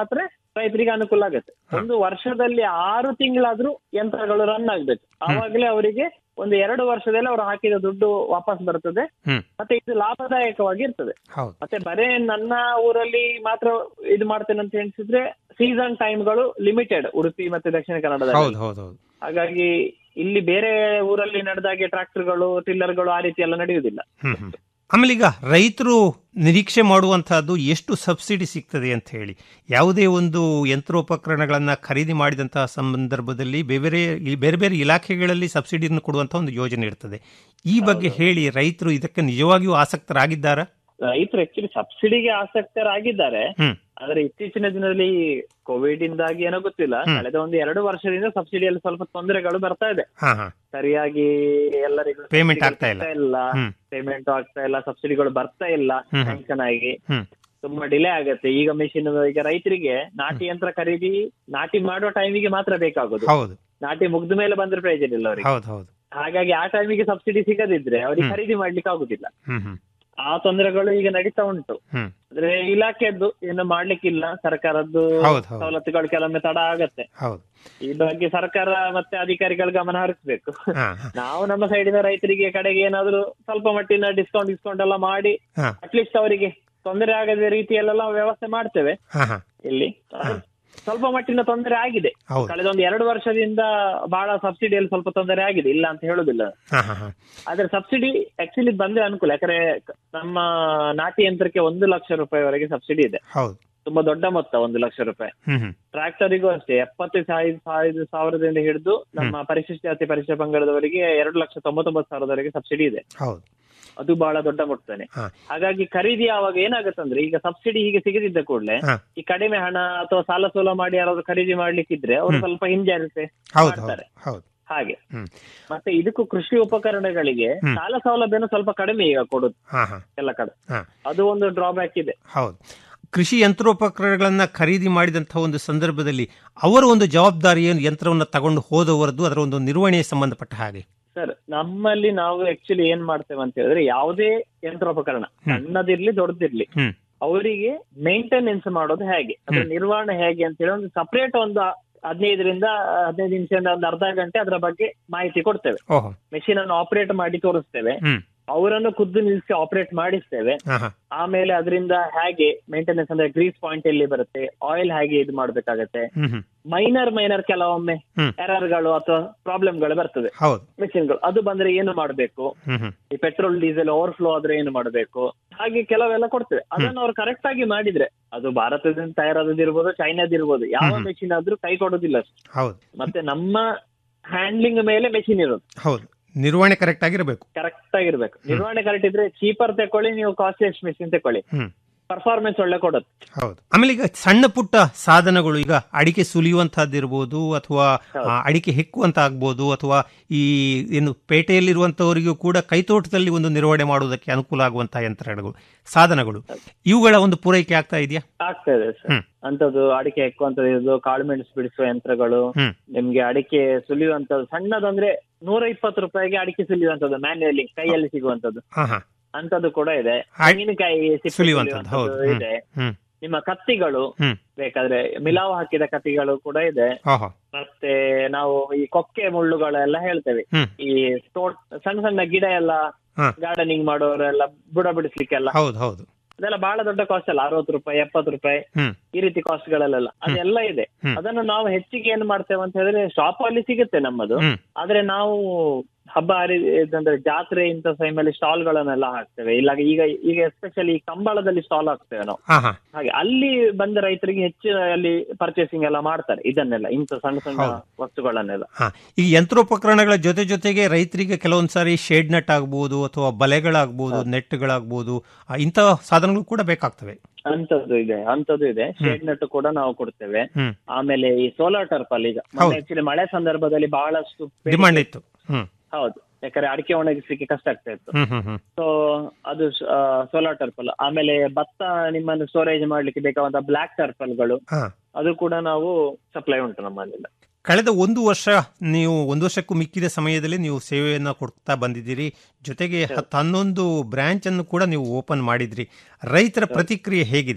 ರೈತರಿಗೆ ಅನುಕೂಲ ಆಗುತ್ತೆ ಒಂದು ವರ್ಷದಲ್ಲಿ ಆರು ತಿಂಗಳಾದ್ರೂ ಯಂತ್ರಗಳು ರನ್ ಆಗ್ಬೇಕು ಆವಾಗಲೇ ಅವರಿಗೆ ಒಂದು ಎರಡು ವರ್ಷದಲ್ಲಿ ಅವರು ಹಾಕಿದ ದುಡ್ಡು ವಾಪಸ್ ಬರ್ತದೆ ಹ್ಮ್. ಮತ್ತೆ ಇದು ಲಾಭದಾಯಕವಾಗಿ ಇರ್ತದೆ ಹೌದು ಮತ್ತೆ ಬರೇ ನನ್ನ ಊರಲ್ಲಿ ಮಾತ್ರ ಇದು ಮಾಡ್ತೇನೆ ಅಂತ ಎಣಿಸಿದ್ರೆ ಸೀಸನ್ ಟೈಮ್ಗಳು ಲಿಮಿಟೆಡ್ ಉಡುಪಿ ಮತ್ತೆ ದಕ್ಷಿಣ ಕನ್ನಡದಲ್ಲಿ ಹೌದು ಹೌದು ಹೌದು ಹಾಗಾಗಿ ಇಲ್ಲಿ ಬೇರೆ ಊರಲ್ಲಿ ನಡೆದಾಗೆ ಟ್ರಾಕ್ಟರ್ಗಳು ಟಿಲ್ಲರ್ಗಳು ಆ ರೀತಿ ಎಲ್ಲ ನಡೆಯುವುದಿಲ್ಲ ಹ್ಮ್ ಹ್ಮ್. ಆಮೇಲೆ ಈಗ ರೈತರು ನಿರೀಕ್ಷೆ ಮಾಡುವಂತಹದ್ದು ಎಷ್ಟು ಸಬ್ಸಿಡಿ ಸಿಗ್ತದೆ ಅಂತ ಹೇಳಿ ಯಾವುದೇ ಒಂದು ಯಂತ್ರೋಪಕರಣಗಳನ್ನ ಖರೀದಿ ಮಾಡಿದಂತಹ ಸಂದರ್ಭದಲ್ಲಿ ಬೇರೆ ಬೇರೆ ಈ ಬೇರೆ ಬೇರೆ ಇಲಾಖೆಗಳಲ್ಲಿ ಸಬ್ಸಿಡಿಯನ್ನು ಕೊಡುವಂತಹ ಒಂದು ಯೋಜನೆ ಇರ್ತದೆ ಈ ಬಗ್ಗೆ ಹೇಳಿ ರೈತರು ಇದಕ್ಕೆ ನಿಜವಾಗಿಯೂ ಆಸಕ್ತರಾಗಿದ್ದಾರಾ ರೈತರು ಆಕ್ಚುಲಿ ಸಬ್ಸಿಡಿಗೆ ಆಸಕ್ತರಾಗಿದ್ದಾರೆ ಹ್ಮ್ ಆದ್ರೆ ಇತ್ತೀಚಿನ ದಿನದಲ್ಲಿ ಕೋವಿಡ್ ಇಂದಾಗಿ ಏನೋ ಗೊತ್ತಿಲ್ಲ ಹ್ಮ್. ಕಳೆದ ಒಂದು ಎರಡು ವರ್ಷದಿಂದ ಸಬ್ಸಿಡಿಯಲ್ಲಿ ಸ್ವಲ್ಪ ತೊಂದರೆಗಳು ಬರ್ತಾ ಇದೆ ಹಾ ಹಾ ಸರಿಯಾಗಿ ಎಲ್ಲರಿಗೂ Payment subsidy ಆಗ್ತಾ ಇಲ್ಲ. ಸಿಗ್ತಾ ಇಲ್ಲ ಹ್ಮ್ ಪೇಮೆಂಟ್ ಆಗ್ತಾ ಇಲ್ಲ ಸಬ್ಸಿಡಿಗಳು ಬರ್ತಾ ಇಲ್ಲ ಹ್ಮ್. ಸ್ಯಾಂಕ್ಷನ್ ಆಗಿ ಹ್ಮ್ ತುಂಬಾ ಡಿಲೇ ಆಗುತ್ತೆ ಈಗ ಮೆಷಿನ್ ಈಗ ರೈತರಿಗೆ ನಾಟಿ ಯಂತ್ರ ಖರೀದಿ ನಾಟಿ ಮಾಡುವ ಟೈಮಿಗೆ ಮಾತ್ರ ಬೇಕಾಗುದು ಹೌದು ನಾಟಿ ಮುಗ್ದ ಮೇಲೆ ಬಂದ್ರೆ ಪ್ರಯೋಜನ ಇಲ್ಲ ಅವರಿಗೆ ಹೌದು ಹೌದು ಹಾಗಾಗಿ ಆ ಟೈಮಿಗೆ ಸಬ್ಸಿಡಿ ಸಿಗದಿದ್ರೆ ಅವರಿಗೆ ಹ್ಮ್. ಖರೀದಿ ಮಾಡ್ಲಿಕ್ಕೆ ಆಗುದಿಲ್ಲ ಹ್ಮ್ ಹ್ಮ್ ಆ ತೊಂದರೆಗಳು ಈಗ ನಡೀತಾ ಉಂಟು ಹ್ಮ್ ಅಂದ್ರೆ ಇಲಾಖೆದ್ದು ಏನು ಮಾಡ್ಲಿಕ್ಕಿಲ್ಲ ಸರ್ಕಾರದ್ದು ಹೌದು, ಹೌದು. ಸವಲತ್ತುಗಳು ಕೆಲವೊಮ್ಮೆ ತಡ ಆಗತ್ತೆ ಹೌದು ಈ ಬಗ್ಗೆ ಸರ್ಕಾರ ಮತ್ತೆ ಅಧಿಕಾರಿಗಳು ಗಮನ ಹರಿಸಬೇಕು ಹಾ ಹಾ ನಾವು ನಮ್ಮ ಸೈಡಿನ ರೈತರಿಗೆ ಕಡೆಗೆ ಏನಾದ್ರು ಸ್ವಲ್ಪ ಮಟ್ಟಿನ ಡಿಸ್ಕೌಂಟ್ ಡಿಸ್ಕೌಂಟ್ ಎಲ್ಲ ಮಾಡಿ ಹಾ ಅಟ್ಲೀಸ್ಟ್ ಅವರಿಗೆ ತೊಂದರೆ ಆಗದ ರೀತಿಯಲ್ಲೆಲ್ಲ ವ್ಯವಸ್ಥೆ ಮಾಡ್ತೇವೆ ಹಾ ಹಾ ಇಲ್ಲಿ ಸ್ವಲ್ಪ ಮಟ್ಟಿನ ತೊಂದರೆ ಆಗಿದೆ ಹೌದು ಕಳೆದ ಒಂದು ಎರಡು ವರ್ಷದಿಂದ ಬಹಳ ಸಬ್ಸಿಡಿಯಲ್ಲಿ ಸ್ವಲ್ಪ ತೊಂದರೆ ಆಗಿದೆ ಇಲ್ಲ ಅಂತ ಹೇಳುದಿಲ್ಲ ಹಾ ಹಾ ಹಾ ಆದ್ರೆ ಸಬ್ಸಿಡಿ ಆಕ್ಚುಲಿ ಬಂದ್ರೆ ಅನುಕೂಲ ಯಾಕಂದ್ರೆ ನಮ್ಮ ನಾಟಿ ಯಂತ್ರಕ್ಕೆ ಒಂದು ಲಕ್ಷ ರೂಪಾಯಿವರೆಗೆ ಸಬ್ಸಿಡಿ ಇದೆ ಹೌದು ತುಂಬಾ ದೊಡ್ಡ ಮೊತ್ತ ಒಂದು ಲಕ್ಷ ರೂಪಾಯಿ ಹ್ಮ್ ಹ್ಮ್ ಟ್ರಾಕ್ಟರಿಗೂ ಅಷ್ಟೇ ಎಪ್ಪತ್ತು ಸಾವಿರ ಸಾವಿರ ಸಾವಿರದಿಂದ ಹಿಡಿದು ನಮ್ಮ ಪರಿಶಿಷ್ಟ ಜಾತಿ ಪರಿಶಿಷ್ಟ ಪಂಗಡದವರಿಗೆ ಎರಡು ಲಕ್ಷ ತೊಂಬತ್ತೊಂಬತ್ತು ಸಾವಿರದವರೆಗೆ ಸಬ್ಸಿಡಿ ಇದೆ ಹೌದು ಅದು ಬಹಳ ದೊಡ್ಡ ಮೊತ್ತನೇ ಹಾ ಹಾಗಾಗಿ ಖರೀದಿ ಆವಾಗ ಏನಾಗುತ್ತಂದ್ರೆ ಈಗ ಸಬ್ಸಿಡಿ ಹೀಗೆ ಸಿಗದಿದ್ದ ಕೂಡಲೇ ಹಾ ಈ ಕಡಿಮೆ ಹಣ ಅಥವಾ ಸಾಲ ಸೋಲ ಮಾಡಿ ಯಾರಾದ್ರೂ ಖರೀದಿ ಮಾಡ್ಲಿಕ್ಕಿದ್ರೆ ಅವರು ಸ್ವಲ್ಪ ಹಿಂಜರಿತೆ ಹೌದು ಹೌದು ಮಾಡ್ತಾರೆ. ಹೌದು ಹಾಗೆ ಹ್ಮ್ ಮತ್ತೆ ಇದಕ್ಕೂ ಕೃಷಿ ಉಪಕರಣಗಳಿಗೆ ಹ್ಮ್. ಸಾಲ ಸೌಲಭ್ಯನೂ ಸ್ವಲ್ಪ ಕಡಿಮೆ ಈಗ ಕೊಡುದು ಹಾ ಹಾ ಎಲ್ಲ ಕಡೆ ಹಾ ಅದು ಒಂದು ಡ್ರಾಬ್ಯಾಕ್ ಇದೆ ಹೌದು ಕೃಷಿ ಯಂತ್ರೋಪಕರಣಗಳನ್ನ ಖರೀದಿ ಮಾಡಿದಂತಹ ಒಂದು ಸಂದರ್ಭದಲ್ಲಿ ಅವರ ಒಂದು ಜವಾಬ್ದಾರಿಯನ್ನು ಯಂತ್ರವನ್ನು ತಗೊಂಡು ಹೋದವರದ್ದು ಅದರ ಒಂದು ನಿರ್ವಹಣೆಗೆ ಸಂಬಂಧಪಟ್ಟ ಹಾಗೆ ಸರ್ ನಮ್ಮಲ್ಲಿ ನಾವು ಆಕ್ಚುಲಿ ಏನ್ ಮಾಡ್ತೇವೆ ಅಂತ ಹೇಳಿದ್ರೆ ಯಾವುದೇ ಯಂತ್ರೋಪಕರಣ ಸಣ್ಣದಿರ್ಲಿ ದೊಡ್ಡದಿರ್ಲಿ ಹ್ಮ್ ಅವರಿಗೆ ಮೇಂಟೆನೆನ್ಸ್ ಮಾಡೋದು ಹೇಗೆ ಅದ್ರ ನಿರ್ವಹಣೆ ಹೇಗೆ ಅಂತ ಹೇಳಿ ಒಂದು ಸಪರೇಟ್ ಒಂದು ಹದಿನೈದರಿಂದ ಹದಿನೈದು ನಿಮಿಷದಿಂದ ಒಂದು ಅರ್ಧ ಗಂಟೆ ಅದರ ಬಗ್ಗೆ ಮಾಹಿತಿ ಕೊಡ್ತೇವೆ ಓಹೋ ಮೆಷಿನ್ ಅನ್ನು ಆಪರೇಟ್ ಮಾಡಿ ತೋರಿಸ್ತೇವೆ ಹ್ಮ್ ಅವರನ್ನು ಖುದ್ದು ನಿಲ್ಲಿಸಿ ಆಪರೇಟ್ ಮಾಡಿಸ್ತೇವೆ ಹಾ ಹಾ ಆಮೇಲೆ ಅದರಿಂದ ಹೇಗೆ ಮೇಂಟೆನೆನ್ಸ್ ಅಂದ್ರೆ ಗ್ರೀಸ್ ಪಾಯಿಂಟ್ ಎಲ್ಲಿ ಬರುತ್ತೆ ಆಯಿಲ್ ಹೇಗೆ ಇದು ಮಾಡ್ಬೇಕಾಗತ್ತೆ ಹ್ಮ್ ಹ್ಮ್ ಮೈನರ್ ಮೈನರ್ ಕೆಲವೊಮ್ಮೆ ಹ್ಮ್. ಎರರ್ಗಳು ಅಥವಾ ಪ್ರಾಬ್ಲಮ್ಗಳು ಬರ್ತದೆ ಹೌದು ಮೆಷಿನ್ಗಳು ಅದು ಬಂದ್ರೆ ಏನು ಮಾಡಬೇಕು ಹ್ಮ್ ಹ್ಮ್ ಈ ಪೆಟ್ರೋಲ್ ಡೀಸೆಲ್ ಓವರ್ಫ್ಲೋ ಆದ್ರೆ ಏನು ಮಾಡಬೇಕು ಹಾಗೆ ಕೆಲವೆಲ್ಲ ಕೊಡ್ತೇವೆ ಅದನ್ನು ಅವ್ರು ಕರೆಕ್ಟ್ ಆಗಿ ಮಾಡಿದ್ರೆ ಅದು ಭಾರತದಿಂದ ತಯಾರಾದದಿರ್ಬೋದು ಚೈನಾದಿರ್ಬೋದು ಯಾವ ಮೆಷಿನ್ ಆದ್ರೂ ಕೈ ಕೊಡೋದಿಲ್ಲ ಅಷ್ಟು. ಹೌದು ಮತ್ತೆ ನಮ್ಮ ಹ್ಯಾಂಡ್ಲಿಂಗ್ ಮೇಲೆ ಮೆಷಿನ್ ಇರೋದು ಹೌದು ನಿರ್ವಹಣೆ ಕರೆಕ್ಟ್ ಆಗಿರಬೇಕು ಕರೆಕ್ಟ್ ಆಗಿರ್ಬೇಕು ನಿರ್ವಹಣೆ ಕರೆಕ್ಟ್ ಇದ್ರೆ ಚೀಪರ್ ತಕೊಳ್ಳಿ ನೀವು ಕಾಸ್ಟ್ಲಿಯಸ್ಟ್ ಮೆಷಿನ್ ತಕೊಳ್ಳಿ ಹ್ಮ್ ಪರ್ಫಾರ್ಮೆನ್ಸ್ ಒಳ್ಳೆ ಕೊಡುತ್ತೆ ಹೌದು ಆಮೇಲೆ ಈಗ ಸಣ್ಣ ಪುಟ್ಟ ಸಾಧನಗಳು ಈಗ ಅಡಿಕೆ ಸುಲಿಯುವಂತಹದ್ದಿರ್ಬೋದು ಅಥವಾ ಆ, ಅಡಿಕೆ ಹೆಕ್ಕುವಂತ ಆಗ್ಬೋದು ಅಥವಾ ಈ ಏನು ಪೇಟೆಯಲ್ಲಿರುವಂತವರಿಗೂ ಕೂಡ ಕೈತೋಟದಲ್ಲಿ ಒಂದು ನಿರ್ವಹಣೆ ಮಾಡುವುದಕ್ಕೆ ಅನುಕೂಲ ಆಗುವಂತಹ ಯಂತ್ರಗಳು ಸಾಧನಗಳು ಇವುಗಳ ಒಂದು ಪೂರೈಕೆ ಆಗ್ತಾ ಇದೆಯಾ ಆಗ್ತಾ ಇದೆ ಸರ್ ಹ್ಮ್. ಅಂತದ್ದು ಅಡಿಕೆ ಹೆಕ್ಕುವಂತದ್ದು ಕಾಳು ಮೆಣಸು ಬಿಡಿಸುವ ಯಂತ್ರಗಳು ಹ್ಮ್ ನಿಮ್ಗೆ ಅಡಿಕೆ ಸುಲಿಯುವಂತದ್ದು ಸಣ್ಣದಂದ್ರೆ ನೂರ ಇಪ್ಪತ್ತು ರೂಪಾಯಿಗೆ ಅಡಿಕೆ ಸುಲಿಯುವಂತದ್ದು ಮ್ಯಾನ್ಯುಯಲಿ ಕೈಯಲ್ಲಿ ಸಿಗುವಂತದ್ದು ಹಾ ಹಾ ಅಂತದ್ದು ಕೂಡ ಇದೆ ಆ- ತೆಂಗಿನಕಾಯಿ ಸಿಪ್ಪೆ ಸುಲಿಯುವಂಥದ್ದು, ಹೌದು. ಸುಲಿಯುವಂಥದ್ದು ಹ್ಮ್. ಇದೆ ಹ್ಮ್ ನಿಮ್ಮ ಕತ್ತಿಗಳು ಹ್ಮ್ ಬೇಕಾದ್ರೆ ಮಿಲಾವು ಹಾಕಿದ ಕತ್ತಿಗಳು ಕೂಡ ಇದೆ ಓಹೋ ಮತ್ತೆ ನಾವು ಈ ಕೊಕ್ಕೆ ಮುಳ್ಳುಗಳೆಲ್ಲ ಹೇಳ್ತೇವೆ ಹ್ಮ್ ಈ ತೋಟ ಸಣ್ಣ ಸಣ್ಣ ಗಿಡ ಎಲ್ಲ ಹಾ. ಗಾರ್ಡನಿಂಗ್ ಮಾಡೋರೆಲ್ಲ ಬುಡ ಬಿಡಿಸ್ಲಿಕ್ಕೆಲ್ಲ ಹೌದು ಹೌದು ಅದೆಲ್ಲ ಬಹಳ ದೊಡ್ಡ ಕಾಸ್ಟ್ ಅಲ್ಲ ಅರವತ್ತು ರೂಪಾಯಿ ಎಪ್ಪತ್ತು ರೂಪಾಯಿ ಹ್ಮ್ ಈ ರೀತಿ ಕಾಸ್ಟ್ ಗಳಲ್ಲೆಲ್ಲ ಅದೆಲ್ಲ ಇದೆ ಹ್ಮ್. ಅದನ್ನು ನಾವು ಹೆಚ್ಚಿಗೆ ಏನ್ ಮಾಡ್ತೇವೆ ಅಂತ ಹೇಳಿದ್ರೆ ಶಾಪ್ ಅಲ್ಲಿ ಸಿಗುತ್ತೆ ನಮ್ಮದು ಹ್ಮ್ ಆದ್ರೆ ನಾವು ಹಬ್ಬ ಹರಿ ಇದಂದ್ರೆ ಜಾತ್ರೆ ಇಂಥ ಟೈಮಲ್ಲಿ ಸ್ಟಾಲ್ ಗಳನ್ನೆಲ್ಲ ಹಾಕ್ತೇವೆ ಇಲ್ಲ ಈಗ ಈಗ ಎಸ್ಪೆಷಲಿ ಕಂಬಳದಲ್ಲಿ ಸ್ಟಾಲ್ ಹಾಕ್ತೇವೆ ನಾವು ಹಾ ಹಾ ಹಾಗೆ ಅಲ್ಲಿ ಬಂದ ರೈತರಿಗೆ ಹೆಚ್ಚು ಅಲ್ಲಿ ಪರ್ಚೇಸಿಂಗ್ ಎಲ್ಲ ಮಾಡ್ತಾರೆ ಇದನ್ನೆಲ್ಲ ಇಂಥ ಸಣ್ಣ ಸಣ್ಣ ಹೌದು. ವಸ್ತುಗಳನ್ನೆಲ್ಲ ಹಾ ಈ ಯಂತ್ರೋಪಕರಣಗಳ ಜೊತೆ ಜೊತೆಗೆ ರೈತರಿಗೆ ಕೆಲವೊಂದ್ ಸಾರಿ ಶೇಡ್ ನೆಟ್ ಆಗ್ಬೋದು ಅಥವಾ ಬಲೆಗಳಾಗ್ಬೋದು ನೆಟ್ಗಳಾಗ್ಬೋದು ಆ, ಇಂತಹ ಸಾಧನಗಳು ಕೂಡ ಬೇಕಾಗ್ತವೆ ಅಂತದ್ದು ಇದೆ ಅಂತದ್ದು ಇದೆ ಶೇಡ್ ನಟ್ ಕೂಡ ನಾವು ಕೊಡ್ತೇವೆ ಹ್ಮ್ ಆಮೇಲೆ ಈ ಸೋಲಾರ್ ಟರ್ಪಲ್ ಈಗ ಹೌದು. ಆಕ್ಚುಲಿ ಮಳೆ ಸಂದರ್ಭದಲ್ಲಿ ಬಹಳಷ್ಟು ಬೇಡಿಕೆ- ಡಿಮಾಂಡ್ ಇತ್ತು ಹ್ಮ್ ಹೌದು ಯಾಕಂದ್ರೆ ಅಡಿಕೆ ಒಣಗಿಸ್ಲಿಕ್ಕೆ ಕಷ್ಟ ಆಗ್ತಾ ಇತ್ತು ಹ್ಮ್ ಹ್ಮ್ ಹ್ಮ್ ಸೊ ಅದು ಸೋಲಾರ್ ಟರ್ಪಲ್ ಆಮೇಲೆ ಭತ್ತ ನಿಮ್ಮನ್ನು ಸ್ಟೋರೇಜ್ ಮಾಡ್ಲಿಕ್ಕೆ ಬೇಕಾದಂತ ಬ್ಲಾಕ್ ಟರ್ಪಲ್ಗಳು ಹಾ ಅದು ಕೂಡ ನಾವು ಸಪ್ಲೈ ಉಂಟು ನಮ್ಮಲ್ಲಿಂದ ಕಳೆದ ಒಂದು ವರ್ಷ ನೀವು ಒಂದು ವರ್ಷಕ್ಕೂ ಮಿಕ್ಕಿದ ಸಮಯದಲ್ಲಿ ನೀವು ಸೇವೆಯನ್ನ ಕೊಡ್ತಾ ಬಂದಿದ್ದೀರಿ ಜೊತೆಗೆ ಹತ್ತು ಹನ್ನೊಂದು ಬ್ರಾಂಚ್ ಅನ್ನು ಕೂಡ ನೀವು ಓಪನ್ ಮಾಡಿದ್ರಿ ರೈತರ ಪ್ರತಿಕ್ರಿಯೆ ಹೇಗಿದೆ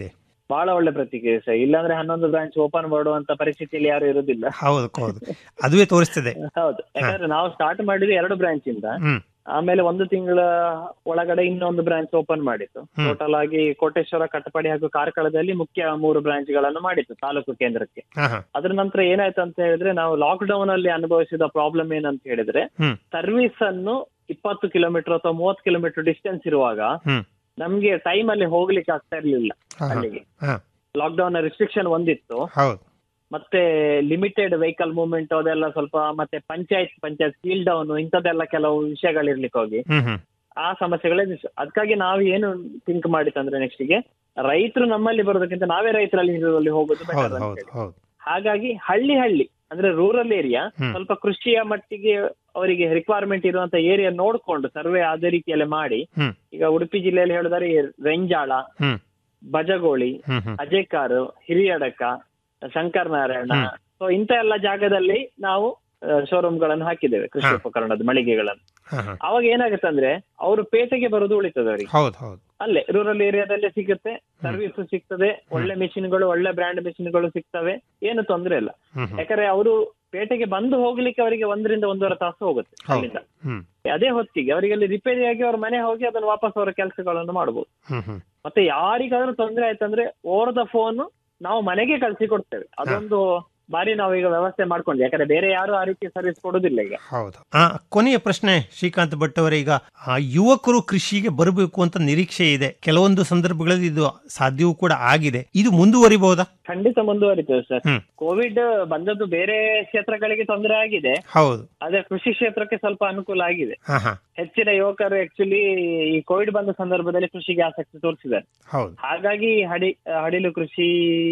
ಬಹಳ ಒಳ್ಳೆ ಪ್ರತಿಕ್ರಿಯೆ ಸರ್ ಇಲ್ಲಾಂದ್ರೆ ಹನ್ನೊಂದು ಬ್ರಾಂಚ್ ಓಪನ್ ಮಾಡುವಂತ ಪರಿಸ್ಥಿತಿಯಲ್ಲಿ ಯಾರು ಇರುವುದಿಲ್ಲ ಹೌದು ಹೌದು ಅದುವೇ ತೋರಿಸ್ತದೆ ಹೌದು ಯಾಕಂದ್ರೆ ನಾವು ಸ್ಟಾರ್ಟ್ ಮಾಡಿದ್ವಿ ಎರಡು ಬ್ರಾಂಚ್ ಇಂದ ಹ್ಮ್ ಆಮೇಲೆ ಒಂದು ತಿಂಗಳ ಒಳಗಡೆ ಇನ್ನೊಂದು ಬ್ರಾಂಚ್ ಓಪನ್ ಮಾಡಿತ್ತು ಹ್ಮ್. ಟೋಟಲ್ ಆಗಿ ಕೋಟೇಶ್ವರ ಕಟ್ಟಪಾಡಿ ಹಾಗೂ ಕಾರ್ಕಳದಲ್ಲಿ ಮುಖ್ಯ ಮೂರು ಬ್ರಾಂಚ್ ಗಳನ್ನು ಮಾಡಿತ್ತು ತಾಲೂಕು ಕೇಂದ್ರಕ್ಕೆ ಹಾ ಹಾ ಅದ್ರ ನಂತರ ಏನಾಯ್ತು ಅಂತ ಹೇಳಿದ್ರೆ ನಾವು ಲಾಕ್ ಡೌನ್ ಅಲ್ಲಿ ಅನುಭವಿಸಿದ ಪ್ರಾಬ್ಲಮ್ ಏನಂತ ಹೇಳಿದ್ರೆ ಹ್ಮ್ ಸರ್ವಿಸ್ ಅನ್ನು ಇಪ್ಪತ್ತು ಕಿಲೋಮೀಟರ್ ಅಥವಾ ಮೂವತ್ತು ಕಿಲೋಮೀಟರ್ ಡಿಸ್ಟೆನ್ಸ್ ಇರುವಾಗ ಹ್ಮ್ ನಮ್ಗೆ ಟೈಮ್ ಅಲ್ಲಿ ಹೋಗ್ಲಿಕ್ಕೆ ಆಗ್ತಾ ಇರ್ಲಿಲ್ಲ ಹಾ, ಹಾ. ಅಲ್ಲಿಗೆ ಹಾ ಲಾಕ್ ಡೌನ್ ರಿಸ್ಟ್ರಿಕ್ಷನ್ ಒಂದಿತ್ತು ಹೌದು ಮತ್ತೆ ಲಿಮಿಟೆಡ್ ವೆಹಿಕಲ್ ಮೂವ್ಮೆಂಟ್ ಅದೆಲ್ಲ ಸ್ವಲ್ಪ ಮತ್ತೆ ಪಂಚಾಯತ್ ಪಂಚಾಯತ್ ಸೀಲ್ ಡೌನ್ ಇಂಥದ್ದೆಲ್ಲ ಕೆಲವು ವಿಷಯಗಳಿರ್ಲಿಕ್ಕೆ ಹೋಗಿ ಹ್ಮ್ ಹ್ಮ್ ಆ ಸಮಸ್ಯೆಗಳೇ ದಿವ್ಸ ಅದಕ್ಕಾಗಿ ನಾವು ಏನು ಥಿಂಕ್ ಮಾಡಿತ್ತಂದ್ರೆ ನೆಕ್ಸ್ಟ್ ಗೆ ರೈತರು ನಮ್ಮಲ್ಲಿ ಬರೋದಕ್ಕಿಂತ ನಾವೇ ರೈತರಲ್ಲಿ ಇರುವಲ್ಲಿ ಹೋಗೋದು better ಹೌದು ಅಂತ ಹೌದು ಹೇಳಿ. ಹೌದು ಹಾಗಾಗಿ ಹಳ್ಳಿ ಹಳ್ಳಿ ಅಂದ್ರೆ ರೂರಲ್ ಏರಿಯಾ ಹ್ಮ್. ಸ್ವಲ್ಪ ಕೃಷಿಯ ಮಟ್ಟಿಗೆ ಅವರಿಗೆ ರಿಕ್ವೈರ್ಮೆಂಟ್ ಇರುವಂತ ಏರಿಯಾ ನೋಡ್ಕೊಂಡು ಸರ್ವೆ ಅದೇ ರೀತಿಯಲ್ಲಿ ಮಾಡಿ ಹ್ಮ್ ಈಗ ಉಡುಪಿ ಜಿಲ್ಲೆಯಲ್ಲಿ ಹೇಳಿದರೆ ರೆಂಜಾಳ ಹ್ಮ್ ಬಜಗೋಳಿ ಹ್ಮ್ ಹ್ಮ್ ಅಜೇಕಾರು ಹಿರಿಯಡಕ ಶಂಕರ್ ನಾರಾಯಣ ಹ್ಮ್. ಸೊ ಇಂಥ ಎಲ್ಲ ಜಾಗದಲ್ಲಿ ನಾವು ಶೋರೂಮ್ ಗಳನ್ನು ಹಾಕಿದ್ದೇವೆ ಕೃಷಿ ಹಾ. ಉಪಕರಣದ ಮಳಿಗೆಗಳನ್ನು ಹಾ ಹಾ ಅವಾಗ ಏನಾಗುತ್ತೆ ಅಂದ್ರೆ ಅವರು ಪೇಟೆಗೆ ಬರೋದು ಉಳಿತದೆ ಅವರಿಗೆ ಹೌದು ಹೌದು ಅಲ್ಲೇ ರೂರಲ್ ಏರಿಯಾದಲ್ಲೇ ಸಿಗುತ್ತೆ ಸರ್ವಿಸ್ ಸಿಗ್ತದೆ ಒಳ್ಳೆ ಮೆಷಿನ್ಗಳು ಒಳ್ಳೆ ಬ್ರ್ಯಾಂಡ್ ಮೆಷಿನ್ಗಳು ಸಿಗ್ತವೆ ಏನು ತೊಂದ್ರೆ ಇಲ್ಲ ಹ್ಮ್ ಹ್ಮ್ ಯಾಕಂದ್ರೆ ಅವರು ಪೇಟೆಗೆ ಬಂದು ಹೋಗ್ಲಿಕ್ಕೆ ಅವರಿಗೆ ಒಂದರಿಂದ ಒಂದೂವರೆ ತಾಸು ಹೋಗುತ್ತೆ ಹೌದು ಅಲ್ಲಿಂದ ಹ್ಮ್ ಅದೇ ಹೊತ್ತಿಗೆ ಅವರಿಗೆ ಅಲ್ಲಿ ರಿಪೇರಿಯಾಗಿ ಅವ್ರ ಮನೆ ಹೋಗಿ ಅದನ್ನು ವಾಪಸ್ ಅವರ ಕೆಲಸಗಳನ್ನು ಮಾಡಬಹುದು ಹ್ಮ್ ಹ್ಮ್ ಮತ್ತೆ ಯಾರಿಗಾದ್ರೂ ತೊಂದರೆ ಆಯ್ತಂದ್ರೆ ಓವರ್ ದ ಫೋನ್ ನಾವು ಮನೆಗೆ ಕಳ್ಸಿ ಕೊಡ್ತೇವೆ ಅದೊಂದು ಬಾರಿ ನಾವು ಈಗ ವ್ಯವಸ್ಥೆ ಮಾಡ್ಕೊಂಡ್ವಿ ಯಾಕಂದ್ರೆ ಬೇರೆ ಯಾರು ಆ ರೀತಿ ಸರ್ವಿಸ್ ಕೊಡುದಿಲ್ಲ ಈಗ ಹೌದು ಆ ಕೊನೆಯ ಪ್ರಶ್ನೆ ಶ್ರೀಕಾಂತ್ ಭಟ್ ಅವರೇ ಈಗ ಆ, ಯುವಕರು ಕೃಷಿಗೆ ಬರಬೇಕು ಅಂತ ನಿರೀಕ್ಷೆ ಇದೆ ಕೆಲವೊಂದು ಸಂದರ್ಭಗಳಲ್ಲಿ ಇದು ಸಾಧ್ಯವೂ ಕೂಡ ಆಗಿದೆ ಇದು ಮುಂದುವರಿಬಹುದಾ ಖಂಡಿತ ಮುಂದುವರಿತೇವೆ ಸರ್ ಹ್ಮ್ ಕೋವಿಡ್ ಬಂದದ್ದು ಬೇರೆ ಕ್ಷೇತ್ರಗಳಿಗೆ ತೊಂದರೆ ಆಗಿದೆ ಹೌದು ಆದ್ರೆ ಕೃಷಿ ಕ್ಷೇತ್ರಕ್ಕೆ ಸ್ವಲ್ಪ ಅನುಕೂಲ ಆಗಿದೆ ಹಾ ಹಾ ಹೆಚ್ಚಿನ ಯುವಕರು ಆಕ್ಚುಲಿ ಈ ಕೋವಿಡ್ ಬಂದ ಸಂದರ್ಭದಲ್ಲಿ ಕೃಷಿಗೆ ಆಸಕ್ತಿ ತೋರಿಸಿದ್ದಾರೆ ಹೌದು ಹಾಗಾಗಿ ಹಡಿ ಹಡಿಲು ಕೃಷಿ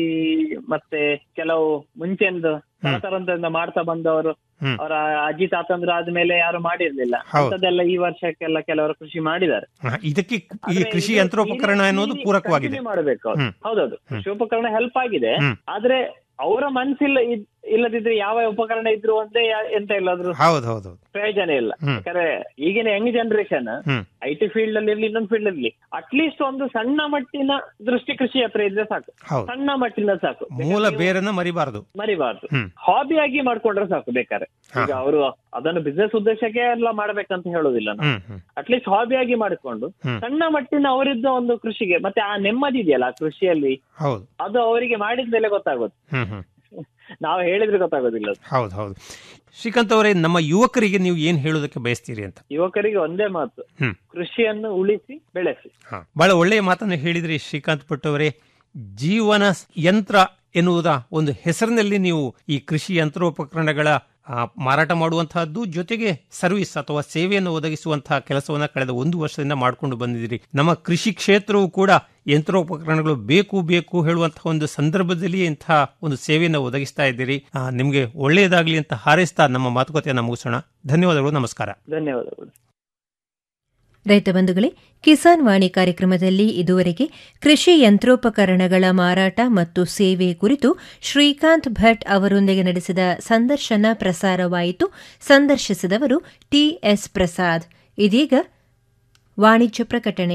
ಮತ್ತೆ ಕೆಲವು ಮುಂಚೆಂದು ತರತರಂತದಿಂದ ಮಾಡ್ತಾ ಬಂದವರು ಹ್ಮ್. ಅವರ ಅಜ್ಜಿ ತಾತಂದ್ರು ಆದ್ಮೇಲೆ ಯಾರು ಮಾಡಿರ್ಲಿಲ್ಲ ಹೌದು. ಅಂತದೆಲ್ಲ ಈ ವರ್ಷಕ್ಕೆಲ್ಲ ಕೆಲವರು ಕೃಷಿ ಮಾಡಿದ್ದಾರೆ ಹಾ, ಇದಕ್ಕೆ ಈ ಆದ್ರೆ ಕೃಷಿ ಇದು- ಯಂತ್ರೋಪಕರಣ ಈ- ಎನ್ನುವುದು ಈ ಪೂರಕವಾಗಿದೆ continue ಮಾಡ್ಬೇಕು ಅವ್ರು. ಹ್ಮ್. ಹೌದೌದು ಕೃಷಿ ಉಪಕರಣ ಹೆಲ್ಪ್ ಆಗಿದೆ ಹ್ಮ್. ಆದ್ರೆ ಅವರ ಮನ್ಸಿಲ್ಲ ಇದ್- ಇಲ್ಲದಿದ್ರೆ ಯಾವ ಉಪಕರಣ ಇದ್ರು ಒಂದೇ ಯಾ- ಎಂತ ಇಲ್ಲಾದ್ರೂ ಹೌದು ಹೌದು ಹೌದು ಪ್ರಯೋಜನ ಇಲ್ಲ ಹ್ಮ್. ಯಾಕಂದ್ರೆ ಈಗಿನ ಯಂಗ್ ಜನರೇಷನ್ ಹ್ಮ್ ಐ ಟಿ ಫೀಲ್ಡ್ ಅಲ್ಲಿ ಇರ್ಲಿ ಇನ್ನೊಂದು ಫೀಲ್ಡ್ ಇರ್ಲಿ ಅಟ್ಲೀಸ್ಟ್ ಒಂದು ಸಣ್ಣ ಮಟ್ಟಿನ ದೃಷ್ಟಿ ಕೃಷಿ ಹತ್ರ ಇದ್ರೆ ಸಾಕು ಹೌದು ಸಣ್ಣ ಮಟ್ಟಿನ ಸಾಕು ಮೂಲ ಬೇರನ್ನ ಮರಿಬಾರದು ಮರಿಬಾರ್ದು ಹ್ಮ್. ಹಾಬಿಯಾಗಿ ಮಾಡ್ಕೊಂಡ್ರೆ ಸಾಕು ಬೇಕಾದ್ರೆ ಹಾ. ಈಗ ಅವರು ಅದನ್ನು ಬಿಸ್ನೆಸ್ ಉದ್ದೇಶಕ್ಕೆ ಎಲ್ಲ ಮಾಡ್ಬೇಕಂತ ಹೇಳೋದಿಲ್ಲ ನಾವು ಹ್ಮ್ ಹ್ಮ್ ಅಟ್ಲೀಸ್ಟ್ ಹಾಬಿಯಾಗಿ ಮಾಡಿಕೊಂಡು ಹ್ಮ್. ಸಣ್ಣ ಮಟ್ಟಿನ ಅವರಿದ್ದ ಒಂದು ಕೃಷಿಗೆ ಮತ್ತೆ ಆ ನೆಮ್ಮದಿ ಇದೆಯಲ್ಲ ಆ ಕೃಷಿಯಲ್ಲಿ ಹೌದು ಅದು ಅವರಿಗೆ ಮಾಡಿದ ಮೇಲೆ ಗೊತ್ತಾಗುತ್ತೆ ಹ್ಮ್ ಹ್ಮ್ ನಾವು ಹೇಳಿದ್ರೆ ಗೊತ್ತಾಗೋದಿಲ್ಲ ಅದು. ಹೌದು ಹೌದು ಶ್ರೀಕಾಂತ್ ಅವರೇ ನಮ್ಮ ಯುವಕರಿಗೆ ನೀವು ಏನ್ ಹೇಳೋದಕ್ಕೆ ಬಯಸ್ತೀರಿ ಅಂತ ಯುವಕರಿಗೆ ಒಂದೇ ಮಾತು ಹ್ಮ್ ಕೃಷಿಯನ್ನು ಉಳಿಸಿ ಬೆಳೆಸಿ ಹಾ. ಬಹಳ ಒಳ್ಳೆಯ ಮಾತನ್ನು ಹೇಳಿದ್ರಿ ಶ್ರೀಕಾಂತ್ ಭಟ್ ಅವರೇ ಜೀವನ ಯಂತ್ರ ಎನ್ನುವುದ ಒಂದು ಹೆಸರಿನಲ್ಲಿ ನೀವು ಈ ಕೃಷಿ ಯಂತ್ರೋಪಕರಣಗಳ ಆ, ಮಾರಾಟ ಮಾಡುವಂತಹದ್ದು ಜೊತೆಗೆ ಸರ್ವಿಸ್ ಅಥವಾ ಸೇವೆಯನ್ನು ಒದಗಿಸುವಂತಹ ಕೆಲಸವನ್ನ ಕಳೆದ ಒಂದು ವರ್ಷದಿಂದ ಮಾಡಿಕೊಂಡು ಬಂದಿದ್ದೀರಿ ನಮ್ಮ ಕೃಷಿ ಕ್ಷೇತ್ರವು ಕೂಡ ಯಂತ್ರೋಪಕರಣಗಳು ಬೇಕು ಬೇಕು ಹೇಳುವಂತಹ ಒಂದು ಸಂದರ್ಭದಲ್ಲಿ ಇಂತಹ ಒಂದು ಸೇವೆಯನ್ನು ಒದಗಿಸ್ತಾ ಇದ್ದೀರಿ ಆ, ನಿಮ್ಗೆ ಒಳ್ಳೆಯದಾಗಲಿ ಅಂತ ಹಾರೈಸ್ತಾ ನಮ್ಮ ಮಾತುಕತೆಯನ್ನು ಮುಗಿಸೋಣ ಧನ್ಯವಾದಗಳು ನಮಸ್ಕಾರ ಧನ್ಯವಾದಗಳು ರೈತ ಬಂಧುಗಳೇ ಕಿಸಾನ್ ವಾಣಿ ಕಾರ್ಯಕ್ರಮದಲ್ಲಿ ಇದುವರೆಗೆ ಕೃಷಿ ಯಂತ್ರೋಪಕರಣಗಳ ಮಾರಾಟ ಮತ್ತು ಸೇವೆ ಕುರಿತು ಶ್ರೀಕಾಂತ್ ಭಟ್ ಅವರೊಂದಿಗೆ ನಡೆಸಿದ ಸಂದರ್ಶನ ಪ್ರಸಾರವಾಯಿತು ಸಂದರ್ಶಿಸಿದವರು ಟಿಎಸ್ ಪ್ರಸಾದ್ ಇದೀಗ ವಾಣಿಜ್ಯ ಪ್ರಕಟಣೆ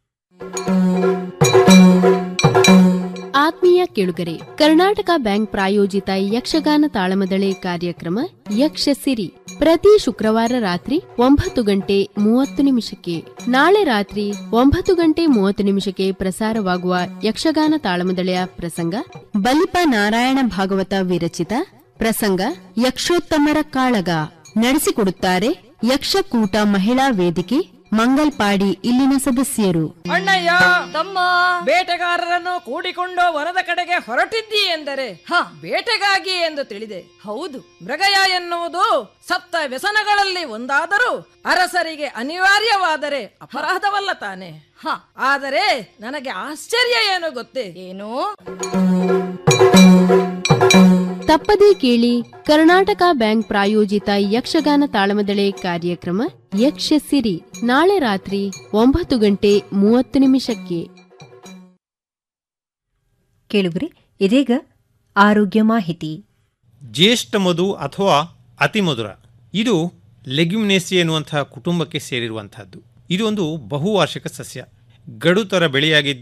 ಆತ್ಮೀಯ ಕೇಳುಗರೆ ಕರ್ನಾಟಕ ಬ್ಯಾಂಕ್ ಪ್ರಾಯೋಜಿತ ಯಕ್ಷಗಾನ ತಾಳಮದಳೆ ಕಾರ್ಯಕ್ರಮ ಯಕ್ಷಸಿರಿ ಪ್ರತಿ ಶುಕ್ರವಾರ ರಾತ್ರಿ ಒಂಬತ್ತು ಗಂಟೆ ಮೂವತ್ತು ನಿಮಿಷಕ್ಕೆ ನಾಳೆ ರಾತ್ರಿ ಒಂಬತ್ತು ಗಂಟೆ ಮೂವತ್ತು ನಿಮಿಷಕ್ಕೆ ಪ್ರಸಾರವಾಗುವ ಯಕ್ಷಗಾನ ತಾಳಮದಳೆಯ ಪ್ರಸಂಗ ಬಲಿಪ ನಾರಾಯಣ ಭಾಗವತ ವಿರಚಿತ ಪ್ರಸಂಗ ಯಕ್ಷೋತ್ತಮರ ಕಾಳಗ ನಡೆಸಿಕೊಡುತ್ತಾರೆ ಯಕ್ಷಕೂಟ ಮಹಿಳಾ ವೇದಿಕೆ ಮಂಗಲ್ಪಾಡಿ ಇಲ್ಲಿನ ಸದಸ್ಯರು ಅಣ್ಣಯ್ಯ ತಮ್ಮ ಬೇಟೆಗಾರರನ್ನು ಕೂಡಿಕೊಂಡು ವನದ ಕಡೆಗೆ ಹೊರಟಿದ್ದಿ ಎಂದರೆ ಹ ಬೇಟೆಗಾಗಿ ಎಂದು ತಿಳಿದೆ ಹೌದು ಮೃಗಯ ಎನ್ನುವುದು ಸಪ್ತ ವ್ಯಸನಗಳಲ್ಲಿ ಒಂದಾದರೂ ಅರಸರಿಗೆ ಅನಿವಾರ್ಯವಾದರೆ ಅಪರಾಧವಲ್ಲ ತಾನೆ ಹ ಆದರೆ ನನಗೆ ಆಶ್ಚರ್ಯ ಏನು ಗೊತ್ತೇ ಏನು ತಪ್ಪದೇ ಕೇಳಿ ಕರ್ನಾಟಕ ಬ್ಯಾಂಕ್ ಪ್ರಾಯೋಜಿತ ಯಕ್ಷಗಾನ ತಾಳಮದಳೆ ಕಾರ್ಯಕ್ರಮ ಯಕ್ಷಸಿರಿ ನಾಳೆ ರಾತ್ರಿ ಒಂಬತ್ತು ಗಂಟೆ ಮೂವತ್ತು ನಿಮಿಷಕ್ಕೆ ಕೇಳುಗರೆ ಇದೀಗ ಆರೋಗ್ಯ ಮಾಹಿತಿ ಜ್ಯೇಷ್ಠ ಮಧು ಅಥವಾ ಅತಿಮಧುರ ಇದು ಲೆಗ್ಯುಮಿನೇಸಿ ಎನ್ನುವಂತಹ ಕುಟುಂಬಕ್ಕೆ ಸೇರಿರುವಂತಹದ್ದು ಇದು ಒಂದು ಬಹುವಾರ್ಷಿಕ ಸಸ್ಯ ಗಡುತರ ಬೆಳೆಯಾಗಿದ್ದು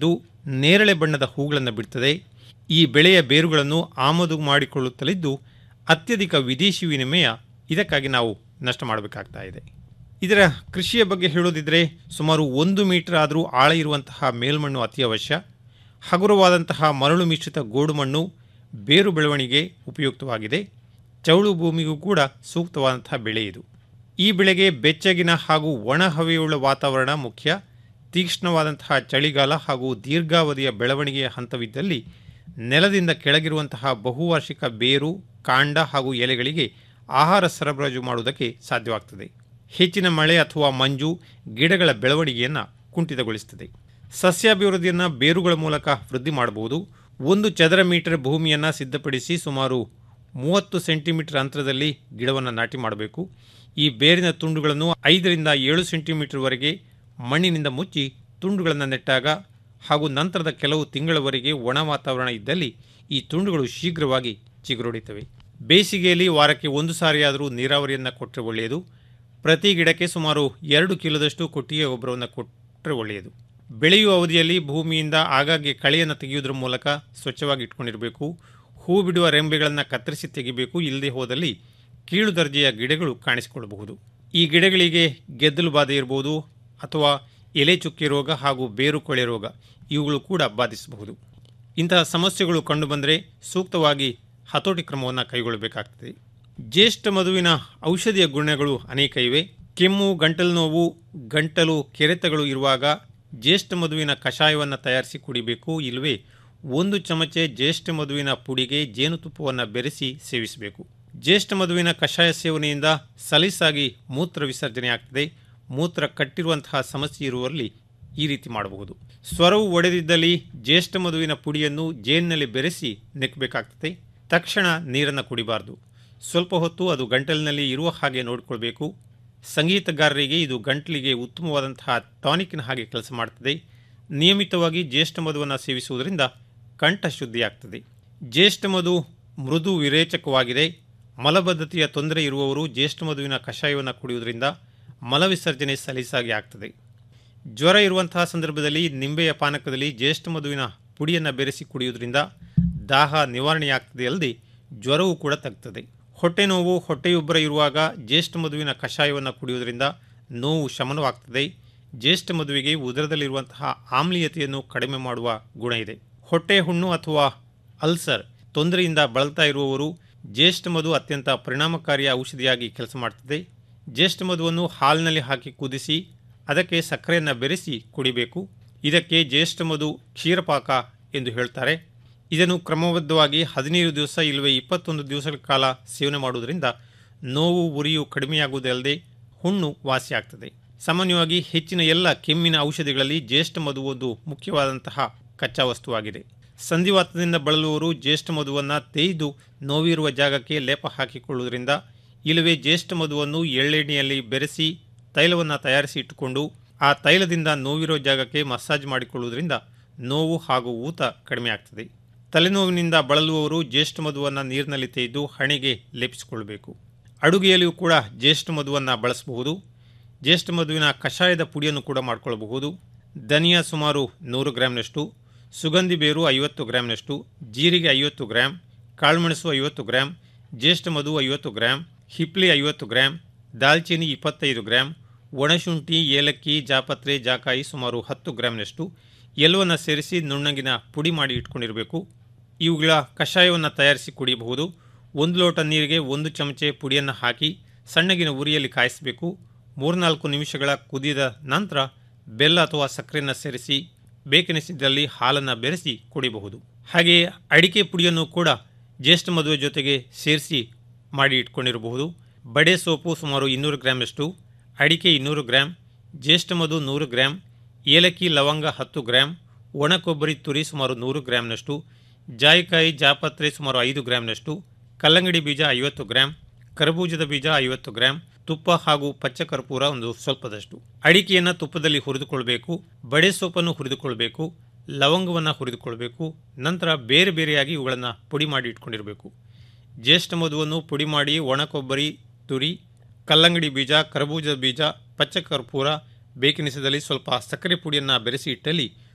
ನೇರಳೆ ಬಣ್ಣದ ಹೂಗಳನ್ನು ಬಿಡ್ತದೆ ಈ ಬೆಳೆಯ ಬೇರುಗಳನ್ನು ಆಮದು ಮಾಡಿಕೊಳ್ಳುತ್ತಲಿದ್ದು ಅತ್ಯಧಿಕ ವಿದೇಶಿ ವಿನಿಮಯ ಇದಕ್ಕಾಗಿ ನಾವು ನಷ್ಟ ಮಾಡಬೇಕಾಗ್ತಾ ಇದೆ ಇದರ ಕೃಷಿಯ ಬಗ್ಗೆ ಹೇಳೋದಿದ್ರೆ ಸುಮಾರು ಒಂದು ಮೀಟರ್ ಆದರೂ ಆಳ ಇರುವಂತಹ ಮೇಲ್ಮಣ್ಣು ಅತಿ ಅವಶ್ಯ ಹಗುರವಾದಂತಹ ಮರಳು ಮಿಶ್ರಿತ ಗೋಡು ಮಣ್ಣು ಬೇರು ಬೆಳವಣಿಗೆ ಉಪಯುಕ್ತವಾಗಿದೆ ಚೌಳು ಭೂಮಿಗೂ ಕೂಡ ಸೂಕ್ತವಾದಂತಹ ಬೆಳೆ ಇದು ಈ ಬೆಳೆಗೆ ಬೆಚ್ಚಗಿನ ಹಾಗೂ ಒಣ ಹವೆಯುಳ್ಳ ವಾತಾವರಣ ಮುಖ್ಯ ತೀಕ್ಷ್ಣವಾದಂತಹ ಚಳಿಗಾಲ ಹಾಗೂ ದೀರ್ಘಾವಧಿಯ ಬೆಳವಣಿಗೆಯ ಹಂತವಿದ್ದಲ್ಲಿ ನೆಲದಿಂದ ಕೆಳಗಿರುವಂತಹ ಬಹುವಾರ್ಷಿಕ ಬೇರು ಕಾಂಡ ಹಾಗೂ ಎಲೆಗಳಿಗೆ ಆಹಾರ ಸರಬರಾಜು ಮಾಡುವುದಕ್ಕೆ ಸಾಧ್ಯವಾಗ್ತದೆ ಹೆಚ್ಚಿನ ಮಳೆ ಅಥವಾ ಮಂಜು ಗಿಡಗಳ ಬೆಳವಣಿಗೆಯನ್ನು ಕುಂಠಿತಗೊಳಿಸುತ್ತದೆ ಸಸ್ಯಾಭಿವೃದ್ಧಿಯನ್ನು ಬೇರುಗಳ ಮೂಲಕ ವೃದ್ಧಿ ಮಾಡಬಹುದು ಒಂದು ಚದರ ಮೀಟರ್ ಭೂಮಿಯನ್ನು ಸಿದ್ಧಪಡಿಸಿ ಸುಮಾರು ಮೂವತ್ತು ಸೆಂಟಿಮೀಟರ್ ಅಂತರದಲ್ಲಿ ಗಿಡವನ್ನು ನಾಟಿ ಮಾಡಬೇಕು ಈ ಬೇರಿನ ತುಂಡುಗಳನ್ನು ಐದರಿಂದ ಏಳು ಸೆಂಟಿಮೀಟರ್ವರೆಗೆ ಮಣ್ಣಿನಿಂದ ಮುಚ್ಚಿ ತುಂಡುಗಳನ್ನು ನೆಟ್ಟಾಗ ಹಾಗೂ ನಂತರದ ಕೆಲವು ತಿಂಗಳವರೆಗೆ ಒಣ ವಾತಾವರಣ ಇದ್ದಲ್ಲಿ ಈ ತುಂಡುಗಳು ಶೀಘ್ರವಾಗಿ ಚಿಗುರೊಡಿತವೆ ಬೇಸಿಗೆಯಲ್ಲಿ ವಾರಕ್ಕೆ ಒಂದು ಸಾರಿಯಾದರೂ ನೀರಾವರಿಯನ್ನು ಕೊಟ್ಟರೆ ಒಳ್ಳೆಯದು ಪ್ರತಿ ಗಿಡಕ್ಕೆ ಸುಮಾರು ಎರಡು ಕಿಲೋದಷ್ಟು ಕೊಟ್ಟಿಗೆ ಗೊಬ್ಬರವನ್ನು ಕೊಟ್ಟರೆ ಒಳ್ಳೆಯದು ಬೆಳೆಯುವ ಅವಧಿಯಲ್ಲಿ ಭೂಮಿಯಿಂದ ಆಗಾಗ್ಗೆ ಕಳೆಯನ್ನು ತೆಗೆಯುವುದರ ಮೂಲಕ ಸ್ವಚ್ಛವಾಗಿ ಇಟ್ಕೊಂಡಿರಬೇಕು ಹೂ ಬಿಡುವ ರೆಂಬೆಗಳನ್ನು ಕತ್ತರಿಸಿ ತೆಗಿಬೇಕು ಇಲ್ಲದೆ ಹೋದಲ್ಲಿ ಕೀಳು ದರ್ಜೆಯ ಗಿಡಗಳು ಕಾಣಿಸಿಕೊಳ್ಳಬಹುದು ಈ ಗಿಡಗಳಿಗೆ ಗೆದ್ದಲು ಬಾಧೆ ಇರಬಹುದು ಅಥವಾ ಎಲೆ ಚುಕ್ಕೆ ರೋಗ ಹಾಗೂ ಬೇರು ಕೊಳೆ ರೋಗ ಇವುಗಳು ಕೂಡ ಬಾಧಿಸಬಹುದು ಇಂತಹ ಸಮಸ್ಯೆಗಳು ಕಂಡುಬಂದರೆ ಸೂಕ್ತವಾಗಿ ಹತೋಟಿ ಕ್ರಮವನ್ನು ಕೈಗೊಳ್ಳಬೇಕಾಗ್ತದೆ ಜ್ಯೇಷ್ಠ ಮಧುವಿನ ಔಷಧಿಯ ಗುಣಗಳು ಅನೇಕ ಇವೆ ಕೆಮ್ಮು ಗಂಟಲು ನೋವು ಗಂಟಲು ಕೆರೆತಗಳು ಇರುವಾಗ ಜ್ಯೇಷ್ಠ ಮಧುವಿನ ಕಷಾಯವನ್ನು ತಯಾರಿಸಿ ಕುಡಿಬೇಕು ಇಲ್ಲವೇ ಒಂದು ಚಮಚೆ ಜ್ಯೇಷ್ಠ ಮಧುವಿನ ಪುಡಿಗೆ ಜೇನುತುಪ್ಪವನ್ನು ಬೆರೆಸಿ ಸೇವಿಸಬೇಕು ಜ್ಯೇಷ್ಠ ಮಧುವಿನ ಕಷಾಯ ಸೇವನೆಯಿಂದ ಸಲೀಸಾಗಿ ಮೂತ್ರ ವಿಸರ್ಜನೆ ಆಗ್ತದೆ ಮೂತ್ರ ಕಟ್ಟಿರುವಂತಹ ಸಮಸ್ಯೆ ಇರುವಲ್ಲಿ ಈ ರೀತಿ ಮಾಡಬಹುದು ಸ್ವರವು ಒಡೆದಿದ್ದಲ್ಲಿ ಜ್ಯೇಷ್ಠ ಮಧುವಿನ ಪುಡಿಯನ್ನು ಜೇನಿನಲ್ಲಿ ಬೆರೆಸಿ ನೆಕ್ಕಬೇಕಾಗ್ತದೆ ತಕ್ಷಣ ನೀರನ್ನು ಕುಡಿಬಾರದು ಸ್ವಲ್ಪ ಹೊತ್ತು ಅದು ಗಂಟಲಿನಲ್ಲಿ ಇರುವ ಹಾಗೆ ನೋಡಿಕೊಳ್ಬೇಕು ಸಂಗೀತಗಾರರಿಗೆ ಇದು ಗಂಟಲಿಗೆ ಉತ್ತಮವಾದಂತಹ ಟಾನಿಕ್ನ ಹಾಗೆ ಕೆಲಸ ಮಾಡ್ತದೆ ನಿಯಮಿತವಾಗಿ ಜ್ಯೇಷ್ಠ ಮಧುವನ್ನು ಸೇವಿಸುವುದರಿಂದ ಕಂಠ ಶುದ್ಧಿಯಾಗ್ತದೆ ಜ್ಯೇಷ್ಠ ಮಧು ಮೃದು ವಿರೇಚಕವಾಗಿದೆ ಮಲಬದ್ಧತೆಯ ತೊಂದರೆ ಇರುವವರು ಜ್ಯೇಷ್ಠ ಮಧುವಿನ ಕಷಾಯವನ್ನು ಕುಡಿಯುವುದರಿಂದ ಮಲವಿಸರ್ಜನೆ ಸಲೀಸಾಗಿ ಆಗ್ತದೆ ಜ್ವರ ಇರುವಂತಹ ಸಂದರ್ಭದಲ್ಲಿ ನಿಂಬೆಯ ಪಾನಕದಲ್ಲಿ ಜ್ಯೇಷ್ಠ ಮಧುವಿನ ಪುಡಿಯನ್ನು ಬೆರೆಸಿ ಕುಡಿಯುವುದರಿಂದ ದಾಹ ನಿವಾರಣೆಯಾಗ್ತದೆ ಅಲ್ಲದೆ ಜ್ವರವೂ ಕೂಡ ತಗ್ತದೆ ಹೊಟ್ಟೆ ನೋವು ಹೊಟ್ಟೆಯುಬ್ಬರ ಇರುವಾಗ ಜ್ಯೇಷ್ಠ ಮಧುವಿನ ಕಷಾಯವನ್ನು ಕುಡಿಯುವುದರಿಂದ ನೋವು ಶಮನವಾಗ್ತದೆ ಜ್ಯೇಷ್ಠ ಮದುವೆಗೆ ಉದರದಲ್ಲಿರುವಂತಹ ಆಮ್ಲೀಯತೆಯನ್ನು ಕಡಿಮೆ ಮಾಡುವ ಗುಣ ಇದೆ ಹೊಟ್ಟೆ ಹುಣ್ಣು ಅಥವಾ ಅಲ್ಸರ್ ತೊಂದರೆಯಿಂದ ಬಳಲ್ತಾ ಇರುವವರು ಜ್ಯೇಷ್ಠ ಮಧು ಅತ್ಯಂತ ಪರಿಣಾಮಕಾರಿಯ ಔಷಧಿಯಾಗಿ ಕೆಲಸ ಮಾಡ್ತದೆ ಜ್ಯೇಷ್ಠ ಮಧುವನ್ನು ಹಾಲಿನಲ್ಲಿ ಹಾಕಿ ಕುದಿಸಿ ಅದಕ್ಕೆ ಸಕ್ಕರೆಯನ್ನು ಬೆರೆಸಿ ಕುಡಿಬೇಕು ಇದಕ್ಕೆ ಜ್ಯೇಷ್ಠ ಮಧು ಕ್ಷೀರಪಾಕ ಎಂದು ಹೇಳ್ತಾರೆ ಇದನ್ನು ಕ್ರಮಬದ್ಧವಾಗಿ ಹದಿನೈದು ದಿವಸ ಇಲ್ಲವೇ ಇಪ್ಪತ್ತೊಂದು ದಿವಸಗಳ ಕಾಲ ಸೇವನೆ ಮಾಡುವುದರಿಂದ ನೋವು ಉರಿಯು ಕಡಿಮೆಯಾಗುವುದಲ್ಲದೆ ಹುಣ್ಣು ವಾಸಿಯಾಗ್ತದೆ ಸಾಮಾನ್ಯವಾಗಿ ಹೆಚ್ಚಿನ ಎಲ್ಲ ಕೆಮ್ಮಿನ ಔಷಧಿಗಳಲ್ಲಿ ಜ್ಯೇಷ್ಠ ಮಧು ಒಂದು ಮುಖ್ಯವಾದಂತಹ ಕಚ್ಚಾ ವಸ್ತುವಾಗಿದೆ ಸಂಧಿವಾತದಿಂದ ಬಳಲುವವರು ಜ್ಯೇಷ್ಠ ಮಧುವನ್ನು ತೇಯ್ದು ನೋವಿರುವ ಜಾಗಕ್ಕೆ ಲೇಪ ಹಾಕಿಕೊಳ್ಳುವುದರಿಂದ ಇಲ್ಲವೇ ಜ್ಯೇಷ್ಠ ಮಧುವನ್ನು ಎಳ್ಳೆಣ್ಣೆಯಲ್ಲಿ ಬೆರೆಸಿ ತೈಲವನ್ನು ತಯಾರಿಸಿ ಇಟ್ಟುಕೊಂಡು ಆ ತೈಲದಿಂದ ನೋವಿರೋ ಜಾಗಕ್ಕೆ ಮಸಾಜ್ ಮಾಡಿಕೊಳ್ಳುವುದರಿಂದ ನೋವು ಹಾಗೂ ಊತ ಕಡಿಮೆ ಆಗ್ತದೆ ತಲೆನೋವಿನಿಂದ ಬಳಲುವವರು ಜ್ಯೇಷ್ಠ ಮಧುವನ್ನು ನೀರಿನಲ್ಲಿ ತೆಗೆದು ಹಣೆಗೆ ಲೇಪಿಸಿಕೊಳ್ಳಬೇಕು ಅಡುಗೆಯಲ್ಲಿಯೂ ಕೂಡ ಜ್ಯೇಷ್ಠ ಮಧುವನ್ನು ಬಳಸಬಹುದು ಜ್ಯೇಷ್ಠ ಮಧುವಿನ ಕಷಾಯದ ಪುಡಿಯನ್ನು ಕೂಡ ಮಾಡಿಕೊಳ್ಳಬಹುದು ಧನಿಯಾ ಸುಮಾರು ನೂರು ಗ್ರಾಂನಷ್ಟು ಸುಗಂಧಿ ಬೇರು ಐವತ್ತು ಗ್ರಾಂನಷ್ಟು ಜೀರಿಗೆ ಐವತ್ತು ಗ್ರಾಂ ಕಾಳುಮೆಣಸು ಐವತ್ತು ಗ್ರಾಂ ಜ್ಯೇಷ್ಠ ಮಧು ಐವತ್ತು ಗ್ರಾಂ ಹಿಪ್ಲಿ ಐವತ್ತು ಗ್ರಾಂ ದಾಲ್ಚಿನ್ನಿ ಇಪ್ಪತ್ತೈದು ಗ್ರಾಂ ಒಣಶುಂಠಿ ಏಲಕ್ಕಿ ಜಾಪತ್ರೆ ಜಾಕಾಯಿ ಸುಮಾರು ಹತ್ತು ಗ್ರಾಂನಷ್ಟು ಎಲ್ಲವನ್ನು ಸೇರಿಸಿ ನುಣ್ಣಗಿನ ಪುಡಿ ಮಾಡಿ ಇಟ್ಕೊಂಡಿರಬೇಕು ಇವುಗಳ ಕಷಾಯವನ್ನು ತಯಾರಿಸಿ ಕುಡಿಯಬಹುದು ಒಂದು ಲೋಟ ನೀರಿಗೆ ಒಂದು ಚಮಚೆ ಪುಡಿಯನ್ನು ಹಾಕಿ ಸಣ್ಣಗಿನ ಉರಿಯಲ್ಲಿ ಕಾಯಿಸಬೇಕು ಮೂರ್ನಾಲ್ಕು ನಿಮಿಷಗಳ ಕುದಿದ ನಂತರ ಬೆಲ್ಲ ಅಥವಾ ಸಕ್ಕರೆಯನ್ನು ಸೇರಿಸಿ ಬೇಕೆನಿಸಿದ್ದಲ್ಲಿ ಹಾಲನ್ನು ಬೆರೆಸಿ ಕುಡಿಯಬಹುದು ಹಾಗೆಯೇ ಅಡಿಕೆ ಪುಡಿಯನ್ನು ಕೂಡ ಜ್ಯೇಷ್ಠ ಮದುವೆ ಜೊತೆಗೆ ಸೇರಿಸಿ ಮಾಡಿ ಇಟ್ಕೊಂಡಿರಬಹುದು ಬಡೆ ಸೋಪು ಸುಮಾರು ಇನ್ನೂರು ಗ್ರಾಂನಷ್ಟು ಅಡಿಕೆ ಇನ್ನೂರು ಗ್ರಾಂ ಜ್ಯೇಷ್ಠ ಮಧು ನೂರು ಗ್ರಾಂ ಏಲಕ್ಕಿ ಲವಂಗ ಹತ್ತು ಗ್ರಾಂ ಒಣ ಕೊಬ್ಬರಿ ತುರಿ ಸುಮಾರು ನೂರು ಗ್ರಾಂನಷ್ಟು ಜಾಯಿಕಾಯಿ ಜಾಪತ್ರೆ ಸುಮಾರು ಐದು ಗ್ರಾಂನಷ್ಟು ಕಲ್ಲಂಗಡಿ ಬೀಜ ಐವತ್ತು ಗ್ರಾಂ ಕರಬೂಜದ ಬೀಜ ಐವತ್ತು ಗ್ರಾಂ ತುಪ್ಪ ಹಾಗೂ ಪಚ್ಚ ಕರ್ಪೂರ ಒಂದು ಸ್ವಲ್ಪದಷ್ಟು ಅಡಿಕೆಯನ್ನು ತುಪ್ಪದಲ್ಲಿ ಹುರಿದುಕೊಳ್ಬೇಕು ಬಡೆ ಸೊಪ್ಪನ್ನು ಹುರಿದುಕೊಳ್ಬೇಕು ಲವಂಗವನ್ನು ಹುರಿದುಕೊಳ್ಬೇಕು ನಂತರ ಬೇರೆ ಬೇರೆಯಾಗಿ ಇವುಗಳನ್ನು ಪುಡಿ ಮಾಡಿ ಇಟ್ಕೊಂಡಿರಬೇಕು ಜ್ಯೇಷ್ಠ ಮಧುವನ್ನು ಪುಡಿ ಮಾಡಿ ಒಣ ಕೊಬ್ಬರಿ ತುರಿ ಕಲ್ಲಂಗಡಿ ಬೀಜ ಕರಬೂಜದ ಬೀಜ ಪಚ್ಚ ಕರ್ಪೂರ ಬೇಕೆನಿಸದಲ್ಲಿ ಸ್ವಲ್ಪ ಸಕ್ಕರೆ ಪುಡಿಯನ್ನು ಬೆರೆಸಿ ಇಟ್ಟಲ್ಲಿ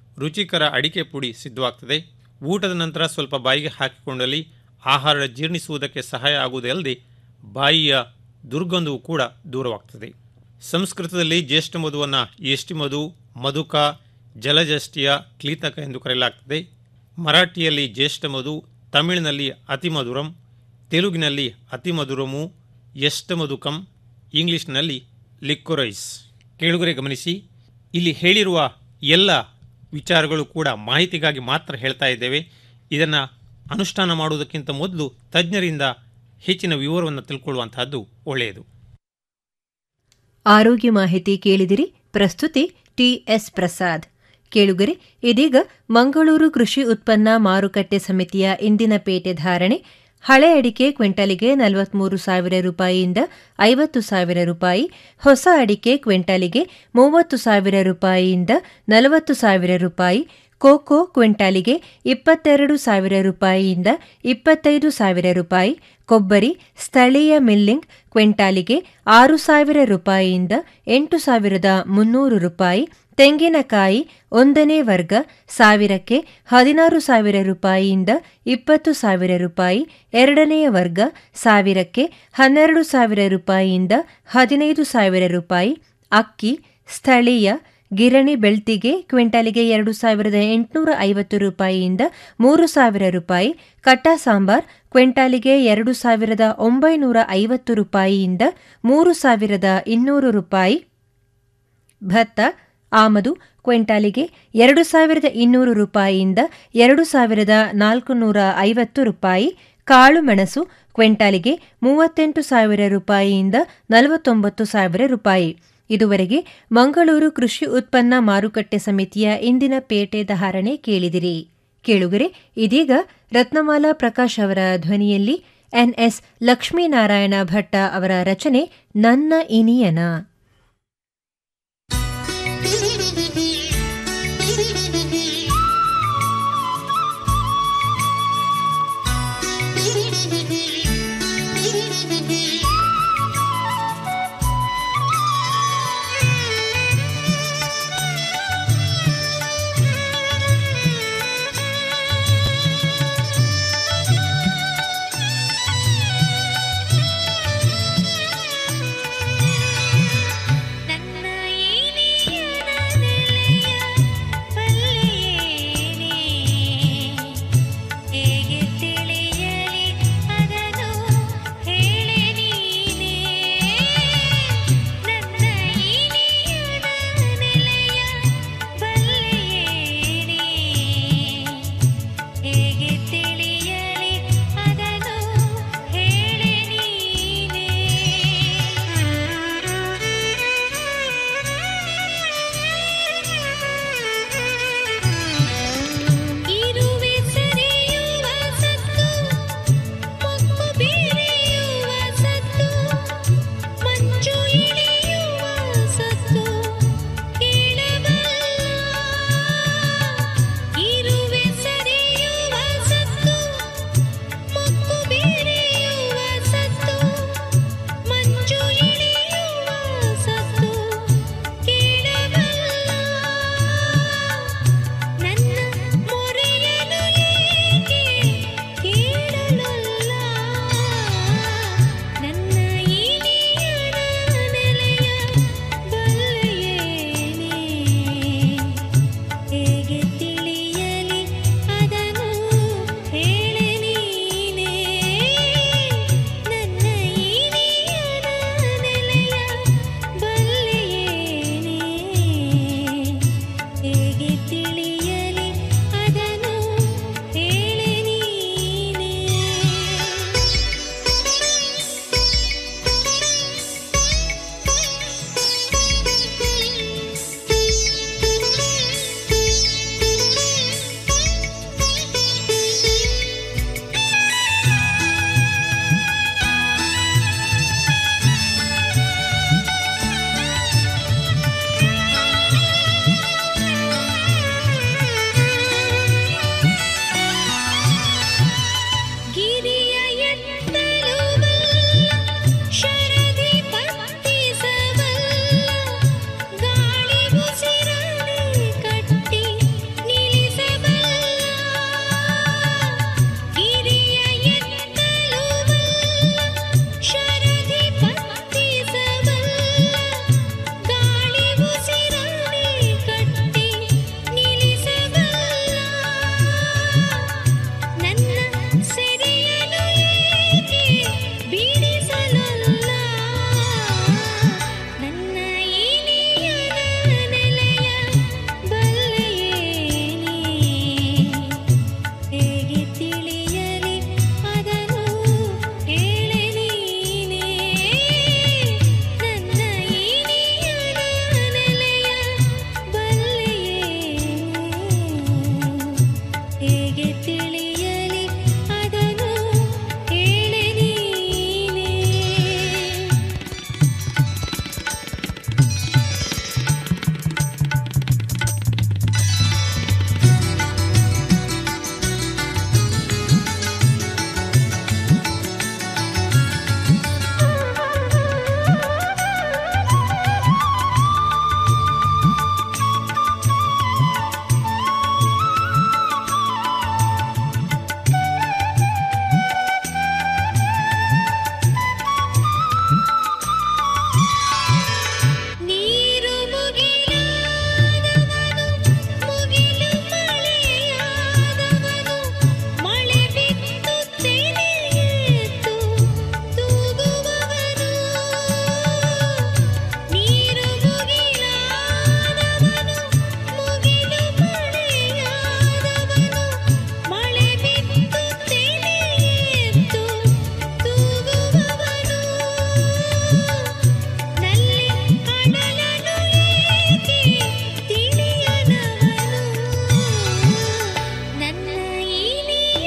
ರುಚಿಕರ ಅಡಿಕೆ ಪುಡಿ ಸಿದ್ಧವಾಗ್ತದೆ ಊಟದ ನಂತರ ಸ್ವಲ್ಪ ಬಾಯಿಗೆ ಹಾಕಿಕೊಂಡಲ್ಲಿ ಆಹಾರ ಜೀರ್ಣಿಸುವುದಕ್ಕೆ ಸಹಾಯ ಆಗುವುದಲ್ಲದೆ ಬಾಯಿಯ ದುರ್ಗಂಧವು ಕೂಡ ದೂರವಾಗ್ತದೆ ಸಂಸ್ಕೃತದಲ್ಲಿ ಜ್ಯೇಷ್ಠ ಮಧುವನ್ನು ಯಷ್ಟಿ ಮಧು ಮಧುಕ ಜಲಜಷ್ಟಿಯ ಕ್ಲೀತಕ ಎಂದು ಕರೆಯಲಾಗ್ತದೆ ಮರಾಠಿಯಲ್ಲಿ ಜ್ಯೇಷ್ಠ ಮಧು ತಮಿಳಿನಲ್ಲಿ ಅತಿಮಧುರಂ ತೆಲುಗಿನಲ್ಲಿ ಅತಿಮಧುರಮು ಯಷ್ಟಮಧುಕಂ ಇಂಗ್ಲಿಷ್ನಲ್ಲಿ ಲಿಕ್ಕೊರೈಸ್ ಕೇಳುಗರೆ ಗಮನಿಸಿ ಇಲ್ಲಿ ಹೇಳಿರುವ ಎಲ್ಲ ವಿಚಾರಗಳು ಕೂಡ ಮಾಹಿತಿಗಾಗಿ ಮಾತ್ರ ಹೇಳ್ತಾ ಇದ್ದೇವೆ ಇದನ್ನು ಅನುಷ್ಠಾನ ಮಾಡುವುದಕ್ಕಿಂತ ಮೊದಲು ತಜ್ಞರಿಂದ ಹೆಚ್ಚಿನ ವಿವರವನ್ನು ತಿಳ್ಕೊಳ್ಳುವಂತಹದ್ದು ಒಳ್ಳೆಯದು ಆರೋಗ್ಯ ಮಾಹಿತಿ ಕೇಳಿದಿರಿ ಪ್ರಸ್ತುತಿ ಟಿಎಸ್ ಪ್ರಸಾದ್ ಕೇಳುಗರೆ ಇದೀಗ ಮಂಗಳೂರು ಕೃಷಿ ಉತ್ಪನ್ನ ಮಾರುಕಟ್ಟೆ ಸಮಿತಿಯ ಇಂದಿನ ಪೇಟೆ ಧಾರಣೆ ಹಳೆ ಅಡಿಕೆ ಕ್ವಿಂಟಲಿಗೆ ನಲವತ್ಮೂರು ಸಾವಿರ ರೂಪಾಯಿಯಿಂದ ಐವತ್ತು ಸಾವಿರ ರೂಪಾಯಿ ಹೊಸ ಅಡಿಕೆ ಕ್ವಿಂಟಲಿಗೆ ಮೂವತ್ತು ಸಾವಿರ ರೂಪಾಯಿಯಿಂದ ನಲವತ್ತು ಸಾವಿರ ರೂಪಾಯಿ ಕೋಕೋ ಕ್ವಿಂಟಾಲಿಗೆ ಇಪ್ಪತ್ತೆರಡು ಸಾವಿರ ರೂಪಾಯಿಯಿಂದ ಇಪ್ಪತ್ತೈದು ಸಾವಿರ ರೂಪಾಯಿ ಕೊಬ್ಬರಿ ಸ್ಥಳೀಯ ಮಿಲ್ಲಿಂಗ್ ಕ್ವಿಂಟಾಲಿಗೆ ಆರು ಸಾವಿರ ರೂಪಾಯಿಯಿಂದ ಎಂಟು ಸಾವಿರದ ಮುನ್ನೂರು ರೂಪಾಯಿ ತೆಂಗಿನಕಾಯಿ ಒಂದನೇ ವರ್ಗ ಸಾವಿರಕ್ಕೆ ಹದಿನಾರು ಸಾವಿರ ರೂಪಾಯಿಯಿಂದ ಇಪ್ಪತ್ತು ಸಾವಿರ ರೂಪಾಯಿ ಎರಡನೆಯ ವರ್ಗ ಸಾವಿರಕ್ಕೆ ಹನ್ನೆರಡು ಸಾವಿರ ರೂಪಾಯಿಯಿಂದ ಹದಿನೈದು ಸಾವಿರ ರೂಪಾಯಿ ಅಕ್ಕಿ ಸ್ಥಳೀಯ ಗಿರಣಿ ಬೆಳ್ತಿಗೆ ಕ್ವಿಂಟಾಲಿಗೆ ಎರಡು ಸಾವಿರದ ಎಂಟುನೂರ ಐವತ್ತು ರೂಪಾಯಿಯಿಂದ ಮೂರು ಸಾವಿರ ರೂಪಾಯಿ ಕಟ್ಟ ಸಾಂಬಾರ್ ಕ್ವಿಂಟಾಲಿಗೆ ಎರಡು ಸಾವಿರದ ಒಂಬೈನೂರ ಐವತ್ತು ರೂಪಾಯಿಯಿಂದ ಮೂರು ಸಾವಿರದ ಇನ್ನೂರು ರೂಪಾಯಿ ಭತ್ತ ಆಮದು ಕ್ವಿಂಟಾಲಿಗೆ ಎರಡು ಸಾವಿರದ ಇನ್ನೂರು ರೂಪಾಯಿಯಿಂದ ಎರಡು ಸಾವಿರದ ನಾಲ್ಕುನೂರ ಐವತ್ತು ರೂಪಾಯಿ ಕಾಳು ಮೆಣಸು ಕ್ವಿಂಟಾಲಿಗೆ ಮೂವತ್ತೆಂಟು ಸಾವಿರ ರೂಪಾಯಿಯಿಂದ ನಲವತ್ತೊಂಬತ್ತು ಸಾವಿರ ರೂಪಾಯಿ ಇದುವರೆಗೆ ಮಂಗಳೂರು ಕೃಷಿ ಉತ್ಪನ್ನ ಮಾರುಕಟ್ಟೆ ಸಮಿತಿಯ ಇಂದಿನ ಪೇಟೆ ಧಾರಣೆ ಕೇಳಿದಿರಿ ಕೇಳುಗರೆ ಇದೀಗ ರತ್ನಮಾಲಾ ಪ್ರಕಾಶ್ ಅವರ ಧ್ವನಿಯಲ್ಲಿ ಎನ್ಎಸ್ ಲಕ್ಷ್ಮೀನಾರಾಯಣ ಭಟ್ಟ ಅವರ ರಚನೆ ನನ್ನ ಇನಿಯನ